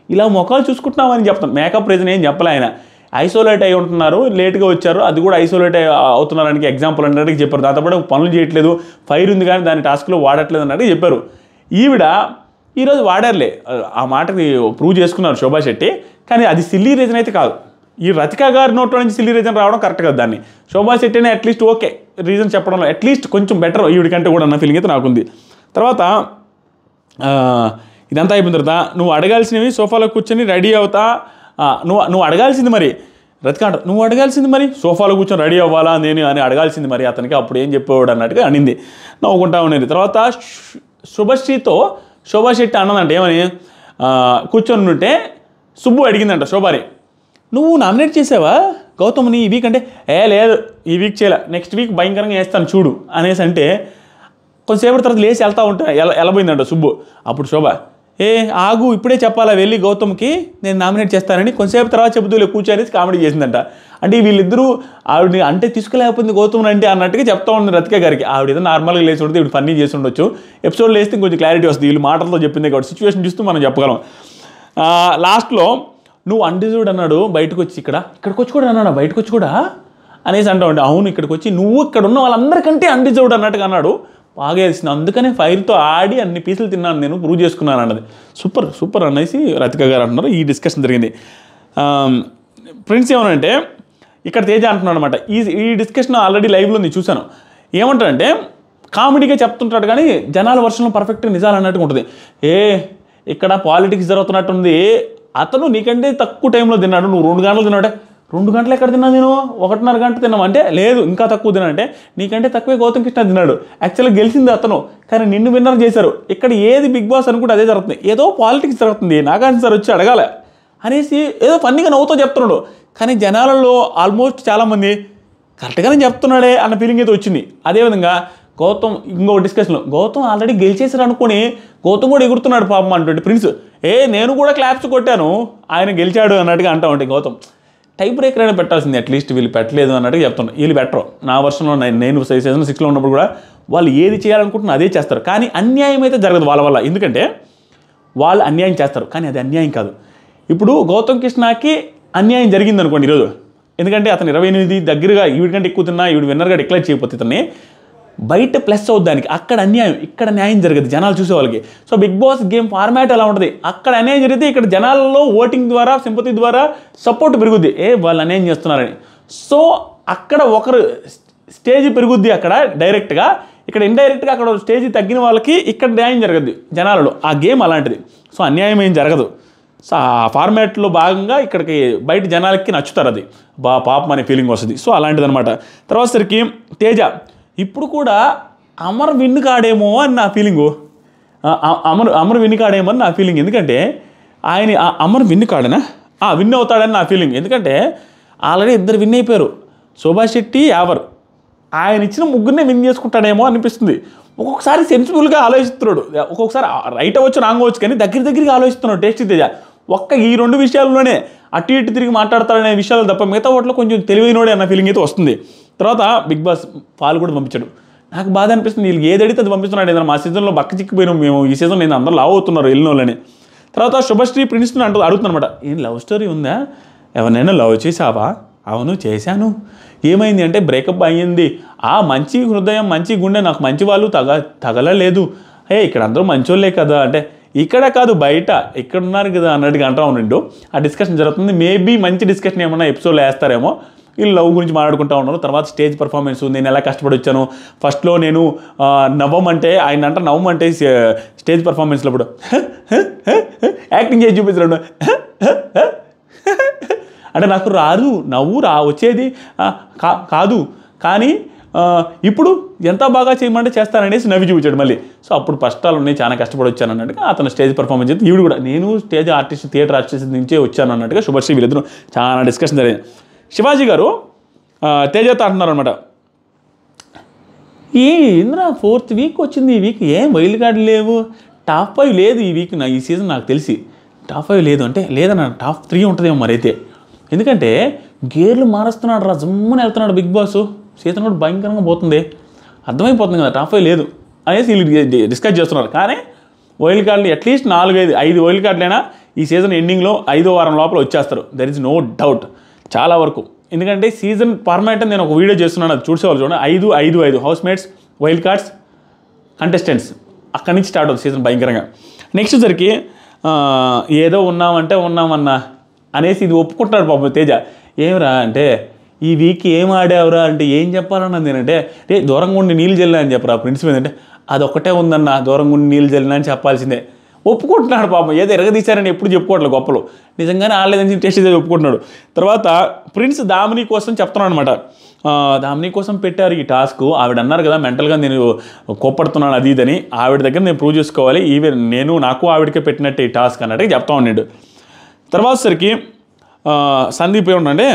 ఇలా ముఖాలు చూసుకుంటున్నామని చెప్తాను మేకప్ రీజన్ ఏం చెప్పలే ఆయన ఐసోలేట్ అయి ఉంటున్నారు లేట్గా వచ్చారు అది కూడా ఐసోలేట్ అయి అవుతున్నారని ఎగ్జాంపుల్ అన్నట్టుగా చెప్పారు దాంతోపాటు పనులు చేయట్లేదు ఫైర్ ఉంది కానీ దాని టాస్క్లో వాడట్లేదు అన్నట్టు చెప్పారు ఈవిడ ఈరోజు వాడారులే ఆ మాటకి ప్రూవ్ చేసుకున్నారు శోభా శెట్టి కానీ అది సిల్లీ రీజన్ అయితే కాదు ఈ రతిక గారి నోట్లో నుంచి సిల్లీ రీజన్ రావడం కరెక్ట్ కదా దాన్ని శోభా శెట్టినే అట్లీస్ట్ ఓకే రీజన్ చెప్పడంలో అట్లీస్ట్ కొంచెం బెటర్ ఈవిడికంటే కూడా అన్న ఫీలింగ్ అయితే నాకుంది తర్వాత ఆ, ఇదంతా అయిపోయిన తర్వాత నువ్వు అడగాల్సినవి సోఫాలో కూర్చొని రెడీ అవుతా ఆ, నువ్వు నువ్వు అడగాల్సింది మరి రతిక అంట నువ్వు అడగాల్సింది మరి సోఫాలో కూర్చొని రెడీ అవ్వాలా నేను అని అడగాల్సింది మరి అతనికి అప్పుడు ఏం చెప్పేవాడు అన్నట్టుగా అనింది నవ్వుకుంటా ఉండేది తర్వాత శు- శుభశ్రీతో శోభా శెట్టి అన్నదంట ఏమని ఆ, కూర్చొని ఉంటే సుబ్బు అడిగిందంట శోభాని నువ్వు నామినేట్ చేసావా గౌతమ్ని ఈ వీక్ అంటే ఏ లేదు ఈ వీక్ చేయలే నెక్స్ట్ వీక్ భయంకరంగా వేస్తాను చూడు అనేసి అంటే కొంతసేపటి తర్వాత లేచి వెళ్తా ఉంటే ఎల ఎలబోయిందంట సుబ్బు అప్పుడు శోభ ఏ ఆగు ఇప్పుడే చెప్పాలా వెళ్ళి గౌతమ్కి నేను నామినేట్ చేస్తానని కొంతసేపు తర్వాత చెబుతూ కూర్చొని కామెడీ చేసిందంట అంటే వీళ్ళిద్దరూ ఆవిడని అంటే తీసుకెళ్ళకపోయింది గౌతమ్ అంటే అన్నట్టుగా చెప్తా ఉంది రతిక గారికి ఆవిడ ఏదో నార్మల్గా లేచి ఉంటే ఇప్పుడు ఫన్నీ చేసి ఉండొచ్చు ఎపిసోడ్ లేస్తే కొంచెం క్లారిటీ వస్తుంది వీళ్ళు మాటలతో చెప్పింది కాబట్టి సిచ్యువేషన్ చూస్తూ మనం చెప్పగలం ఆ, లాస్ట్లో నువ్వు అండిజుడ్ అన్నాడు బయటకు వచ్చి ఇక్కడ ఇక్కడికి వచ్చి కూడా అన్నాడు బయటకు వచ్చి కూడా అనేసి అంటా ఉంటే అవును ఇక్కడికి వచ్చి నువ్వు ఇక్కడ ఉన్న వాళ్ళందరికంటే అండిజుడ్ అన్నట్టుగా అన్నాడు బాగా వేసింది అందుకనే ఫైర్తో ఆడి అన్ని పీసులు తిన్నాను నేను ప్రూవ్ చేసుకున్నాను అన్నది సూపర్ సూపర్ అనేసి రతిక గారు అంటున్నారు ఈ డిస్కషన్ జరిగింది ప్రిన్స్ ఏమనంటే ఇక్కడ తేజ అంటున్నాడు అనమాట ఈ ఈ డిస్కషన్ ఆల్రెడీ లైవ్లో ఉంది చూశాను ఏమంటాడంటే కామెడీగా చెప్తుంటాడు కానీ జనాల వర్షంలో పర్ఫెక్ట్గా నిజాలు అన్నట్టుగా ఉంటుంది ఏ ఇక్కడ పాలిటిక్స్ జరుగుతున్నట్టుంది అతను నీకంటే తక్కువ టైంలో తిన్నాడు నువ్వు రెండు గంటలు తిన్నాడే రెండు గంటలు ఎక్కడ తిన్నా నేను ఒకటిన్నర గంట తిన్నావు అంటే లేదు ఇంకా తక్కువ తిన్నా అంటే నీకంటే తక్కువే గౌతమ్ కృష్ణ తిన్నాడు యాక్చువల్గా గెలిచింది అతను కానీ నిన్ను విన్నర్ చేశారు ఇక్కడ ఏది బిగ్ బాస్ అనుకుంటే అదే జరుగుతుంది ఏదో పాలిటిక్స్ జరుగుతుంది నాగార్జున సార్ వచ్చి అడగాలి అనేసి ఏదో ఫన్నీగా నవ్వుతూ చెప్తున్నాడు కానీ జనాలలో ఆల్మోస్ట్ చాలామంది కరెక్ట్గానే చెప్తున్నాడే అన్న ఫీలింగ్ అయితే వచ్చింది అదేవిధంగా గౌతమ్ ఇంకో డిస్కషన్లో గౌతమ్ ఆల్రెడీ గెలిచేసారు అనుకుని గౌతమ్ కూడా ఎగురుతున్నాడు పాపం అంటుంటే ప్రిన్స్ ఏ నేను కూడా క్లాప్స్ కొట్టాను ఆయన గెలిచాడు అన్నట్టుగా అంటా ఉంటే గౌతమ్ టైప్ బ్రేకర్ అయినా పెట్టాల్సింది అట్లీస్ట్ వీళ్ళు పెట్టలేదు అన్నట్టుగా చెప్తున్నారు వీళ్ళు పెట్టరు నా వర్షంలో నేను నేను సీజన్ సిక్స్లో ఉన్నప్పుడు కూడా వాళ్ళు ఏది చేయాలనుకుంటున్నా అదే చేస్తారు కానీ అన్యాయం అయితే జరగదు వాళ్ళ వల్ల ఎందుకంటే వాళ్ళు అన్యాయం చేస్తారు కానీ అది అన్యాయం కాదు ఇప్పుడు గౌతమ్ కృష్ణకి అన్యాయం జరిగింది అనుకోండి ఈరోజు ఎందుకంటే అతను ఇరవై ఎనిమిది దగ్గరగా ఈవిడికంటే ఎక్కువ తిన్నా ఈవిడ విన్నర్గా డిక్లేర్ చేయకపోతే ఇతన్ని బయట ప్లస్ అవుద్ది దానికి అక్కడ అన్యాయం ఇక్కడ న్యాయం జరగదు జనాలు చూసే వాళ్ళకి so Bigg Boss game format ఎలా ఉంటుంది అక్కడ అన్యాయం జరిగితే ఇక్కడ జనాలలో ఓటింగ్ ద్వారా సింపతి ద్వారా సపోర్ట్ పెరుగుద్ది ఏ వాళ్ళు అన్యాయం చేస్తున్నారని సో అక్కడ ఒకరు స్టేజ్ పెరుగుద్ది అక్కడ డైరెక్ట్గా ఇక్కడ ఇండైరెక్ట్గా అక్కడ స్టేజ్ తగ్గిన వాళ్ళకి ఇక్కడ న్యాయం జరగదు జనాలలో ఆ గేమ్ అలాంటిది సో అన్యాయం ఏం జరగదు సో ఆ ఫార్మాట్లో భాగంగా ఇక్కడికి బయట జనాలకి నచ్చుతారు అది బా పాపం అనే ఫీలింగ్ వస్తుంది సో అలాంటిది అనమాట తర్వాత సరికి తేజ ఇప్పుడు కూడా అమర్ విన్ను కాడేమో అని నా ఫీలింగు ఆ, ఆ- అమర్ అమర్ విన్ కాడేమో అని నా ఫీలింగ్ ఎందుకంటే ఆయన ఆ అమర్ విన్ కాడనా ఆ విన్ అవుతాడని నా ఫీలింగ్ ఎందుకంటే ఆల్రెడీ ఇద్దరు విన్ అయిపోయారు సుభాష్ శెట్టి యావర్ ఆయన ఇచ్చిన ముగ్గురినే విన్ చేసుకుంటాడేమో అనిపిస్తుంది ఒక్కొక్కసారి సెన్సిబుల్గా ఆలోచిస్తున్నాడు ఒక్కొక్కసారి రైట్ అవ్వచ్చు రాంగ్ అవ్వచ్చు కానీ దగ్గర దగ్గరికి ఆలోచిస్తున్నాడు టేస్టీ తేజ ఒక్క ఈ రెండు విషయాల్లోనే అటు ఇటు తిరిగి మాట్లాడతాడనే విషయాలు తప్ప మిగతా వాటిలో కొంచెం తెలివైనోడే అన్న ఫీలింగ్ అయితే వస్తుంది తర్వాత బిగ్ బాస్ పాలు కూడా పంపించాడు నాకు బాధ అనిపిస్తుంది వీళ్ళు ఏది అడిగితే అది పంపిస్తున్నాడు ఏదైనా మా సీజన్లో బక్క చిక్కిపోయినాం మేము ఈ సీజన్ నేను అందరూ లావ్ అవుతున్నారు వెళ్ళిన వాళ్ళని తర్వాత శుభశ్రీ ప్రిన్స్ని అంటూ అడుగుతున్నమాట ఏం లవ్ స్టోరీ ఉందా ఎవరినైనా లవ్ చేసావా అవును చేశాను ఏమైంది అంటే బ్రేకప్ అయ్యింది ఆ మంచి హృదయం మంచి గుండె నాకు మంచి వాళ్ళు తగ తగలలేదు ఏ ఇక్కడ అందరూ మంచోళ్ళే కదా అంటే ఇక్కడ కాదు బయట ఇక్కడ ఉన్నారు కదా అన్నట్టుగా అంటా ఉండిండు ఆ డిస్కషన్ జరుగుతుంది మేబీ మంచి డిస్కషన్ ఏమన్నా ఎపిసోడ్లో వేస్తారేమో వీళ్ళు లవ్ గురించి మాట్లాడుకుంటా ఉన్నారు తర్వాత స్టేజ్ పర్ఫార్మెన్స్ నేను ఎలా కష్టపడి వచ్చాను ఫస్ట్లో నేను ఆ, నవ్వమంటే ఆయన అంట నవ్వమంటే సే- స్టేజ్ పర్ఫార్మెన్స్లో ఇప్పుడు యాక్టింగ్ చేసి చూపించడం అంటే నాకు రాదు నవ్వు రా వచ్చేది ఆ, కా- కాదు కానీ ఆ, ఇప్పుడు ఎంత బాగా చేయమంటే చేస్తాననేసి నవ్వి చూపించాడు మళ్ళీ సో అప్పుడు కష్టాలు ఉన్నాయి చాలా కష్టపడి వచ్చాను అన్నట్టుగా అతను స్టేజ్ పర్ఫార్మెన్స్ చేసి ఈవిడ కూడా నేను స్టేజ్ ఆర్టిస్ట్ థియేటర్ ఆర్టిస్ట్ నుంచే వచ్చాను అన్నట్టుగా శుభశ్రీ వీళ్ళిద్దరూ చాలా డిస్కషన్ జరిగింది శివాజీ గారు ఆ, తేజతో అంటున్నారు అనమాట ఈ ఇంద్ర ఫోర్త్ వీక్ వచ్చింది ఈ వీక్ ఏం వైల్డ్ కార్డు లేవు టాప్ ఫైవ్ లేదు ఈ వీక్ నా ఈ సీజన్ నాకు తెలిసి టాప్ ఫైవ్ లేదు అంటే లేదన్న టాప్ త్రీ ఉంటుందేమో మరి అయితే ఎందుకంటే గేర్లు మారుస్తున్నాడు రా జమ్మని వెళ్తున్నాడు బిగ్ బాస్ సీజన్ కూడా భయంకరంగా పోతుంది అర్థమైపోతుంది కదా టాప్ ఫైవ్ లేదు అనేసి వీళ్ళు డి- డిస్కస్ చేస్తున్నారు కానీ వైల్డ్ కార్డులు అట్లీస్ట్ నాలుగైదు ఐదు వైల్డ్ కార్డులైనా ఈ సీజన్ ఎండింగ్లో ఐదో వారం లోపల వచ్చేస్తారు దర్ ఇస్ నో డౌట్ చాలా వరకు ఎందుకంటే సీజన్ పర్మనెంట్ నేను ఒక వీడియో చేస్తున్నాను అది చూసేవాళ్ళు చూడండి ఐదు ఐదు ఐదు housemates wild cards contestants అక్కడి నుంచి స్టార్ట్ అవుతుంది సీజన్ భయంకరంగా నెక్స్ట్ సరికి ఆ, ఏదో ఉన్నామంటే ఉన్నామన్నా అనేసి ఇది ఒప్పుకుంటాడు పాపం తేజ ఏమిరా అంటే ఈ వీక్ ఏం ఆడావురా అంటే ఏం చెప్పాలన్నా నేనంటే రే దూరంగా ఉండి నీళ్ళు జల్లినా అని చెప్పరా ప్రిన్స్ మీద అంటే అదొక్కటే ఉందన్న దూరంగా ఉండి నీళ్ళు జల్లినా అని చెప్పాల్సిందే ఒప్పుకుంటున్నాడు పాపం ఏదో ఎరగదీశారని ఎప్పుడు చెప్పుకోవట్లేదు గొప్పలు నిజంగానే ఆడలేదని టెస్ట్ చేసి ఒప్పుకుంటున్నాడు తర్వాత ప్రిన్స్ దామిని కోసం చెప్తున్నాడు అనమాట దామిని కోసం పెట్టారు ఈ టాస్క్ ఆవిడ అన్నారు కదా మెంటల్గా నేను కోప్పడుతున్నాను అది ఇదని ఆవిడ దగ్గర నేను ప్రూవ్ చేసుకోవాలి ఈవెన్ నేను నాకు ఆవిడకే పెట్టినట్టు ఈ టాస్క్ అన్నట్టు చెప్తా ఉన్నాడు తర్వాత సరికి ఆ, సందీప్ ఏమంటే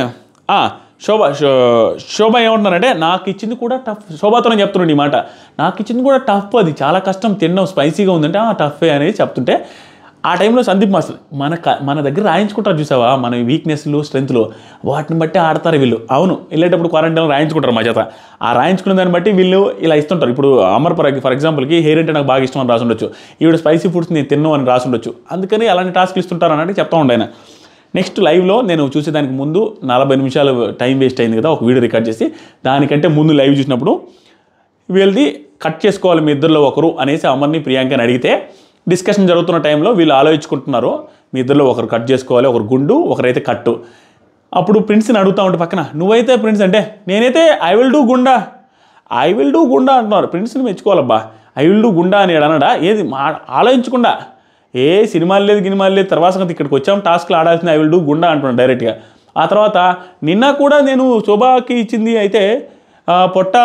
శోభ శో- శోభ ఏమంటున్నారంటే నాకు ఇచ్చింది కూడా టఫ్ శోభాతోనే చెప్తున్నాడు ఈ మాట నాకు ఇచ్చింది కూడా టఫ్ అది చాలా కష్టం తినడం స్పైసీగా ఉందంటే ఆ టఫే అనేది చెప్తుంటే ఆ టైంలో సందీప్ మాస్టర్ మన క- మన దగ్గర రాయించుకుంటారు చూసావా మన వీక్నెస్లు స్ట్రెంత్లు వాటిని బట్టి ఆడతారు వీళ్ళు అవును వెళ్ళేటప్పుడు క్వారంటైన్లో రాయించుకుంటారు మా చేత ఆ రాయించుకున్న దాన్ని బట్టి వీళ్ళు ఇలా ఇస్తుంటారు ఇప్పుడు అమర్ ఫర్ ఫర్ ఎగ్జాంపుల్కి హెయిర్ అంటే నాకు బాగా ఇష్టం అని రాసుండొచ్చు ఈవిడ స్పైసీ ఫుడ్స్ నేను తిన్ను అని రాసుండొచ్చు అందుకని అలాంటి టాస్క్లు ఇస్తుంటారు అన్నట్టు చెప్తా ఉండే ఆయన నెక్స్ట్ లైవ్లో నేను చూసేదానికి ముందు నలభై నిమిషాలు టైం వేస్ట్ అయింది కదా ఒక వీడియో రికార్డ్ చేసి దానికంటే ముందు లైవ్ చూసినప్పుడు వీళ్ళది కట్ చేసుకోవాలి మీ ఇద్దరిలో ఒకరు అనేసి అమర్ని ప్రియాంకని అడిగితే డిస్కషన్ జరుగుతున్న టైంలో వీళ్ళు ఆలోచించుకుంటున్నారు మీ ఇద్దరిలో ఒకరు కట్ చేసుకోవాలి ఒకరు గుండు ఒకరైతే కట్టు అప్పుడు ప్రిన్స్ని అడుగుతా ఉంటే పక్కన నువ్వైతే ప్రిన్స్ అంటే నేనైతే ఐ విల్ డూ గుండా ఐ విల్ డూ గుండా అంటున్నారు ప్రిన్స్ని మెచ్చుకోవాలబ్బా ఐ విల్ డూ గుండా అని అనడా ఏది మా ఆలోచించకుండా ఏ సినిమాలు లేదు గినిమాలు లేదు తర్వాత సంగతి ఇక్కడికి వచ్చాం టాస్క్లు ఆడాల్సింది ఐ విల్ డూ గుండా అంటున్నాను డైరెక్ట్గా ఆ తర్వాత నిన్న కూడా నేను శోభాకి ఇచ్చింది అయితే ఆ, పొట్ట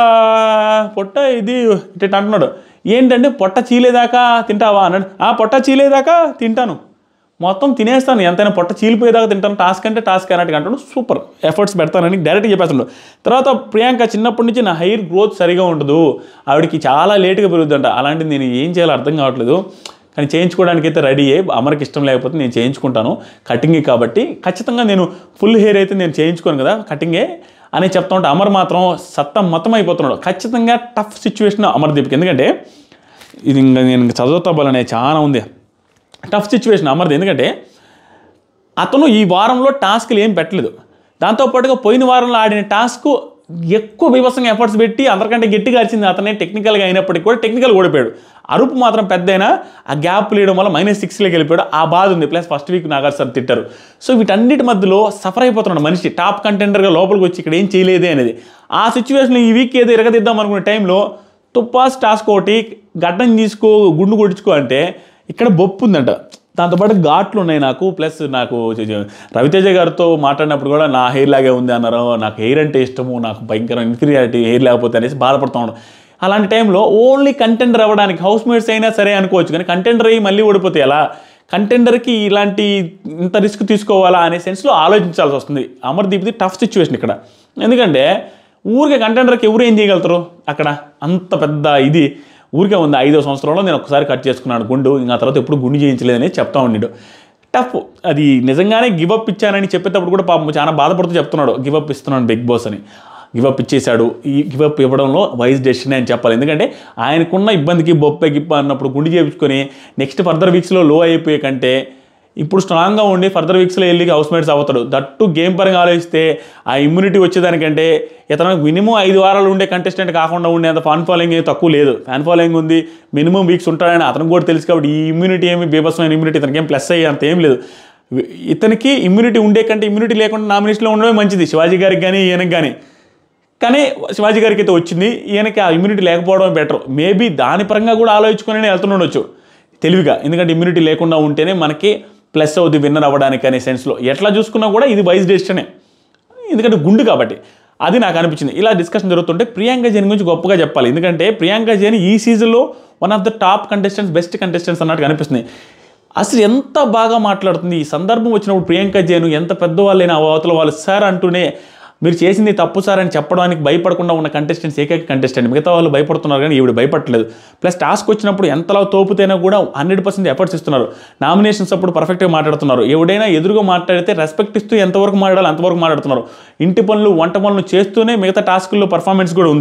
పొట్ట ఇది ఇట్ట అంటున్నాడు ఏంటంటే పొట్ట చీలేదాకా తింటావా అన్నాడు ఆ పొట్ట చీలేదాకా తింటాను మొత్తం తినేస్తాను ఎంతైనా పొట్ట చీలిపోయేదాకా తింటాను టాస్క్ అంటే టాస్క్ అన్నట్టుగా అంటాడు సూపర్ ఎఫర్ట్స్ పెడతానని డైరెక్ట్గా చెప్పేస్తాడు తర్వాత ప్రియాంక చిన్నప్పటి నుంచి నా హెయిర్ గ్రోత్ సరిగా ఉండదు ఆవిడకి చాలా లేట్గా పెరుగుతుందంట అలాంటిది నేను ఏం చేయాలో అర్థం కావట్లేదు కానీ చేయించుకోవడానికి అయితే రెడీ అయ్యి అమరికి ఇష్టం లేకపోతే నేను చేయించుకుంటాను కటింగ్ కాబట్టి ఖచ్చితంగా నేను ఫుల్ హెయిర్ అయితే నేను చేయించుకోను కదా కటింగే అని చెప్తా ఉంటే అమర్ మాత్రం సత్తా మొత్తం అయిపోతున్నాడు ఖచ్చితంగా టఫ్ సిచ్యువేషన్ అమర్దీప్కి ఎందుకంటే ఇది ఇంకా నేను ఇంకా చదువుతా పోలనే చాలా ఉంది టఫ్ సిచ్యువేషన్ అమర్ది ఎందుకంటే అతను ఈ వారంలో టాస్క్లు ఏం పెట్టలేదు దాంతోపాటుగా పోయిన వారంలో ఆడిన టాస్క్ ఎక్కువ బీభత్సంగా ఎఫర్ట్స్ పెట్టి అందరికంటే గట్టిగా అరిచింది అతనే టెక్నికల్గా అయినప్పటికీ కూడా టెక్నికల్ ఓడిపోయాడు అరుపు మాత్రం పెద్దయినా ఆ గ్యాప్ లేయడం వల్ల మైనస్ సిక్స్లోకి వెళ్ళిపోయాడు ఆ బాధ ఉంది ప్లస్ ఫస్ట్ వీక్ నాగార్ సార్ తిట్టారు సో వీటన్నిటి మధ్యలో సఫర్ అయిపోతున్నాడు మనిషి టాప్ కంటెండర్గా లోపలికి వచ్చి ఇక్కడ ఏం చేయలేదే అనేది ఆ సిచ్యువేషన్ ఈ వీక్ ఏదో ఇరగదిద్దాం అనుకునే టైంలో తుప్పాస్ టాస్క్ ఒకటి గడ్డం తీసుకో గుండు కొట్టించుకో అంటే ఇక్కడ బొప్పు ఉందంట దాంతోపాటు ఘాట్లు ఉన్నాయి నాకు ప్లస్ నాకు చ- చ- రవితేజ గారితో మాట్లాడినప్పుడు కూడా నా హెయిర్ లాగే ఉంది అన్నారు నాకు హెయిర్ అంటే ఇష్టము నాకు భయంకర ఇన్ఫీరియారిటీ హెయిర్ లేకపోతే అనేసి బాధపడుతూ ఉన్నాను అలాంటి టైంలో ఓన్లీ కంటెండర్ అవ్వడానికి హౌస్ మేట్స్ అయినా సరే అనుకోవచ్చు కానీ కంటెండర్ అయ్యి మళ్ళీ ఓడిపోతే ఎలా కంటెండర్కి ఇలాంటి ఇంత రిస్క్ తీసుకోవాలా అనే సెన్స్లో ఆలోచించాల్సి వస్తుంది అమర్దీప్ది టఫ్ సిచ్యువేషన్ ఇక్కడ ఎందుకంటే ఊరికే కంటెండర్కి ఎవరు ఏం చేయగలుగుతారు అక్కడ అంత పెద్ద ఇది ఊరికే ఉంది ఐదో సంవత్సరంలో నేను ఒకసారి కట్ చేసుకున్నాను గుండు ఇంకా తర్వాత ఎప్పుడు గుండు చేయించలేదని చెప్తా ఉన్నాడు టఫ్ అది నిజంగానే గివప్ ఇచ్చానని చెప్పేటప్పుడు కూడా పాపం చాలా బాధపడుతూ చెప్తున్నాడు గివప్ ఇస్తున్నాను బిగ్ బాస్ అని గివప్ ఇచ్చేశాడు ఈ గివప్ ఇవ్వడంలో వైజ్ డెసిషన్ అని చెప్పాలి ఎందుకంటే ఆయనకున్న ఇబ్బందికి బొప్పే గిప్ప అన్నప్పుడు గుండు చేయించుకొని నెక్స్ట్ ఫర్దర్ వీక్స్లో లో అయిపోయే కంటే ఇప్పుడు స్ట్రాంగ్గా ఉండి ఫర్దర్ వీక్స్లో వెళ్ళి హౌస్ మేట్స్ అవుతాడు దట్టు గేమ్ పరంగా ఆలోచిస్తే ఆ ఇమ్యూనిటీ వచ్చేదానికంటే ఇతను మినిమం ఐదు వారాలు ఉండే కంటెస్టెంట్ కాకుండా ఉండే అంత ఫ్యాన్ ఫాలోయింగ్ ఏం తక్కువ లేదు ఫ్యాన్ ఫాలోయింగ్ ఉంది మినిమం వీక్స్ ఉంటాడని అతనికి కూడా తెలుసు కాబట్టి ఈ ఇమ్యూనిటీ ఏమి బీభత్సమైన ఇమ్యూనిటీ ఇతనికి ఏం ప్లస్ అయ్యే అంత ఏం లేదు ఇతనికి ఇమ్యూనిటీ ఉండే కంటే ఇమ్యూనిటీ లేకుండా నామినేషన్లో ఉండడమే మంచిది శివాజీ గారికి కానీ ఈయనకి కానీ కానీ శివాజీ గారికి అయితే వచ్చింది ఈయనకి ఆ ఇమ్యూనిటీ లేకపోవడం బెటర్ మేబీ దాని పరంగా కూడా ఆలోచించుకొని వెళ్తుండొచ్చు తెలివిగా ఎందుకంటే ఇమ్యూనిటీ లేకుండా ఉంటేనే మనకి ప్లస్ అవుతుంది విన్నర్ అవ్వడానికి అనే సెన్స్లో ఎట్లా చూసుకున్నా కూడా ఇది వైజ్ డెసిషనే ఎందుకంటే గుండు కాబట్టి అది నాకు అనిపించింది ఇలా డిస్కషన్ జరుగుతుంటే ప్రియాంక జైన్ గురించి గొప్పగా చెప్పాలి ఎందుకంటే ప్రియాంక జైన్ ఈ సీజన్లో one of the top contestants best contestants అన్నట్టు అనిపిస్తుంది అసలు ఎంత బాగా మాట్లాడుతుంది ఈ సందర్భం వచ్చినప్పుడు ప్రియాంక జైన్ ఎంత పెద్దవాళ్ళైనా అవతల వాళ్ళు సార్ అంటూనే మీరు చేసింది తప్పు సార్ అని చెప్పడానికి భయపడకుండా ఉన్న కంటెస్టెంట్స్ ఏకైక కంటెస్టెంట్ మిగతా వాళ్ళు భయపడుతున్నారు కానీ ఈవిడ భయపడలేదు ప్లస్ టాస్క్ వచ్చినప్పుడు ఎంతలా తోపుతైనా కూడా హండ్రెడ్ పర్సెంట్ ఎఫర్ట్స్ ఇస్తున్నారు నామినేషన్స్ అప్పుడు పర్ఫెక్ట్గా మాట్లాడుతున్నారు ఎవడైనా ఎదురుగా మాట్లాడితే రెస్పెక్ట్ ఇస్తూ ఎంతవరకు మాట్లాడాలి అంతవరకు మాట్లాడుతున్నారు ఇంటి పనులు వంట పనులు చేస్తూనే మిగతా టాస్కుల్లో పర్ఫార్మెన్స్ కూడా ఉంది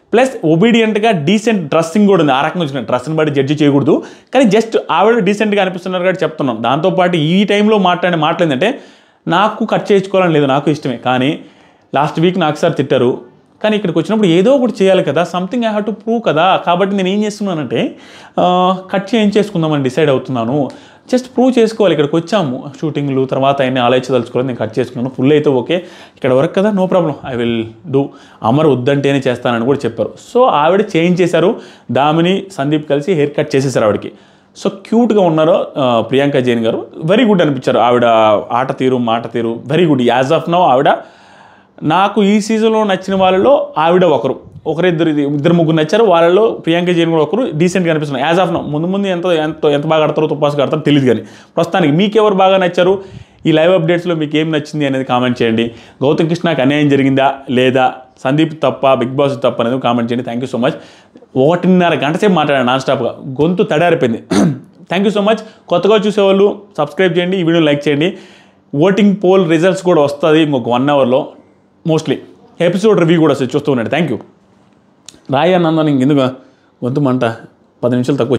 ప్లస్ ఒబీడియంట్గా డీసెంట్ డ్రెస్సింగ్ కూడా ఉంది ఆ రకంగా వచ్చిన డ్రెస్ని బట్టి జడ్జి చేయకూడదు కానీ జస్ట్ ఆవిడ డీసెంట్గా అనిపిస్తున్నారు కాబట్టి చెప్తున్నాం దాంతోపాటు ఈ టైంలో మాట్లాడే మాటలు ఏంటంటే నాకు కట్ చేయించుకోవాలని లేదు నాకు ఇష్టమే కానీ లాస్ట్ వీక్ నాకు సార్ తిట్టారు కానీ ఇక్కడికి వచ్చినప్పుడు ఏదో ఒకటి చేయాలి కదా something I have to prove కదా కాబట్టి నేను ఏం చేస్తున్నానంటే ఆ, కట్ చేయించేసుకుందామని డిసైడ్ అవుతున్నాను జస్ట్ ప్రూవ్ చేసుకోవాలి ఇక్కడికి వచ్చాము షూటింగ్లు తర్వాత అన్ని ఆలోచించదలుచుకోవాలి నేను కట్ చేసుకున్నాను ఫుల్ అయితే ఓకే ఇక్కడ వరకు కదా no problem I will do Amar వద్దంటేనే చేస్తానని కూడా చెప్పారు సో ఆవిడ చేంజ్ చేశారు దామిని సందీప్ కలిసి హెయిర్ కట్ చేసేసారు ఆవిడకి సో క్యూట్గా ఉన్నారు ఆ, ప్రియాంక జైన్ గారు వెరీ గుడ్ అనిపించారు ఆవిడ ఆట తీరు మాట తీరు very good as of now ఆవిడ నాకు ఈ సీజన్లో నచ్చిన వాళ్ళలో ఆవిడ ఒకరు ఒకరిద్దరు ఇద్దరు ముగ్గురు నచ్చారు వాళ్ళలో ప్రియాంక జైన్ కూడా ఒకరు డీసెంట్గా అనిపిస్తున్నారు యాజ్ ఆఫ్ నౌ ముందు ముందు ఎంత ఎంత ఎంత బాగా ఆడతారో తుపాసుగా ఆడతారో తెలియదు కానీ ప్రస్తుతానికి మీకు ఎవరు బాగా నచ్చారు ఈ లైవ్ అప్డేట్స్లో మీకు ఏం నచ్చింది అనేది కామెంట్ చేయండి గౌతమ్ కృష్ణకి అన్యాయం జరిగిందా లేదా సందీప్ తప్ప బిగ్ బాస్ తప్ప అనేది కామెంట్ చేయండి థ్యాంక్ యూ సో మచ్ ఒకటిన్నర గంట సేపు మాట్లాడాను నాన్ స్టాప్గా గొంతు తడారిపోయింది థ్యాంక్ యూ సో మచ్ కొత్తగా చూసేవాళ్ళు సబ్స్క్రైబ్ చేయండి ఈ వీడియో లైక్ చేయండి ఓటింగ్ పోల్ రిజల్ట్స్ కూడా వస్తుంది ఇంకొక వన్ అవర్లో మోస్ట్లీ ఎపిసోడ్ రివ్యూ కూడా వస్తుంది చూస్తూ ఉండండి థ్యాంక్ యూ రాయి అన్నందని ఇంకెందుకు గొంతు మంట పది నిమిషాలు తక్కువ